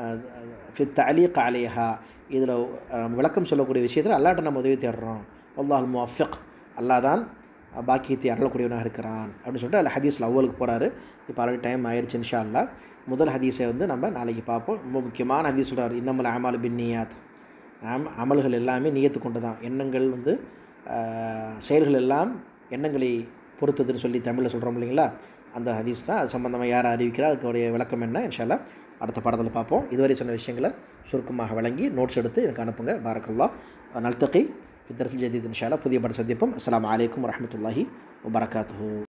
ஃபி தலீக் அலேஹா இதில் விளக்கம் சொல்லக்கூடிய விஷயத்தில் அல்லாட்ட நம்ம உதவி தேடுறோம் அல்லாஹ் முவஃபிக் அல்லாஹ் தான் பாக்கியத்தை அருளக்கூடியவனாக இருக்கிறான் அப்படின்னு சொல்லிட்டு அதில் ஹதீஸில் அவ்வளுக்கு போகிறாரு இப்போ ஆல்ரெடி டைம் ஆயிடுச்சு இன்ஷா அல்லாஹ் முதல் ஹதீஸை வந்து நம்ம நாளைக்கு பார்ப்போம் ரொம்ப முக்கியமான ஹதீஸ் சொல்கிறார் இன்னமல் அமால் பின் நியாத் நாம் அமல்கள் எல்லாமே நியத்து கொண்டு தான் எண்ணங்கள் வந்து ஆஹ், செயல்கள் எல்லாம் எண்ணங்களை பொறுத்ததுன்னு சொல்லி தமிழில் சொல்கிறோம் இல்லைங்களா அந்த ஹதீஸ் தான் அது சம்மந்தமாக யார் அறிவிக்கிறா அதுக்குடைய விளக்கம் என்ன இன்ஷால்லா அடுத்த பாடத்தில் பார்ப்போம் இதுவரை சொன்ன விஷயங்களை சுருக்கமாக வழங்கி நோட்ஸ் எடுத்து எனக்கு அனுப்புங்க பாரக்கல்லா நல்தகை ஃபித்தரசில் ஜதீத் இன்ஷால்லா புதிய பாட சந்திப்போம் அஸ்ஸலாமு அலைக்கும் வரஹ்மத்துல்லாஹி வபரகாத்துஹு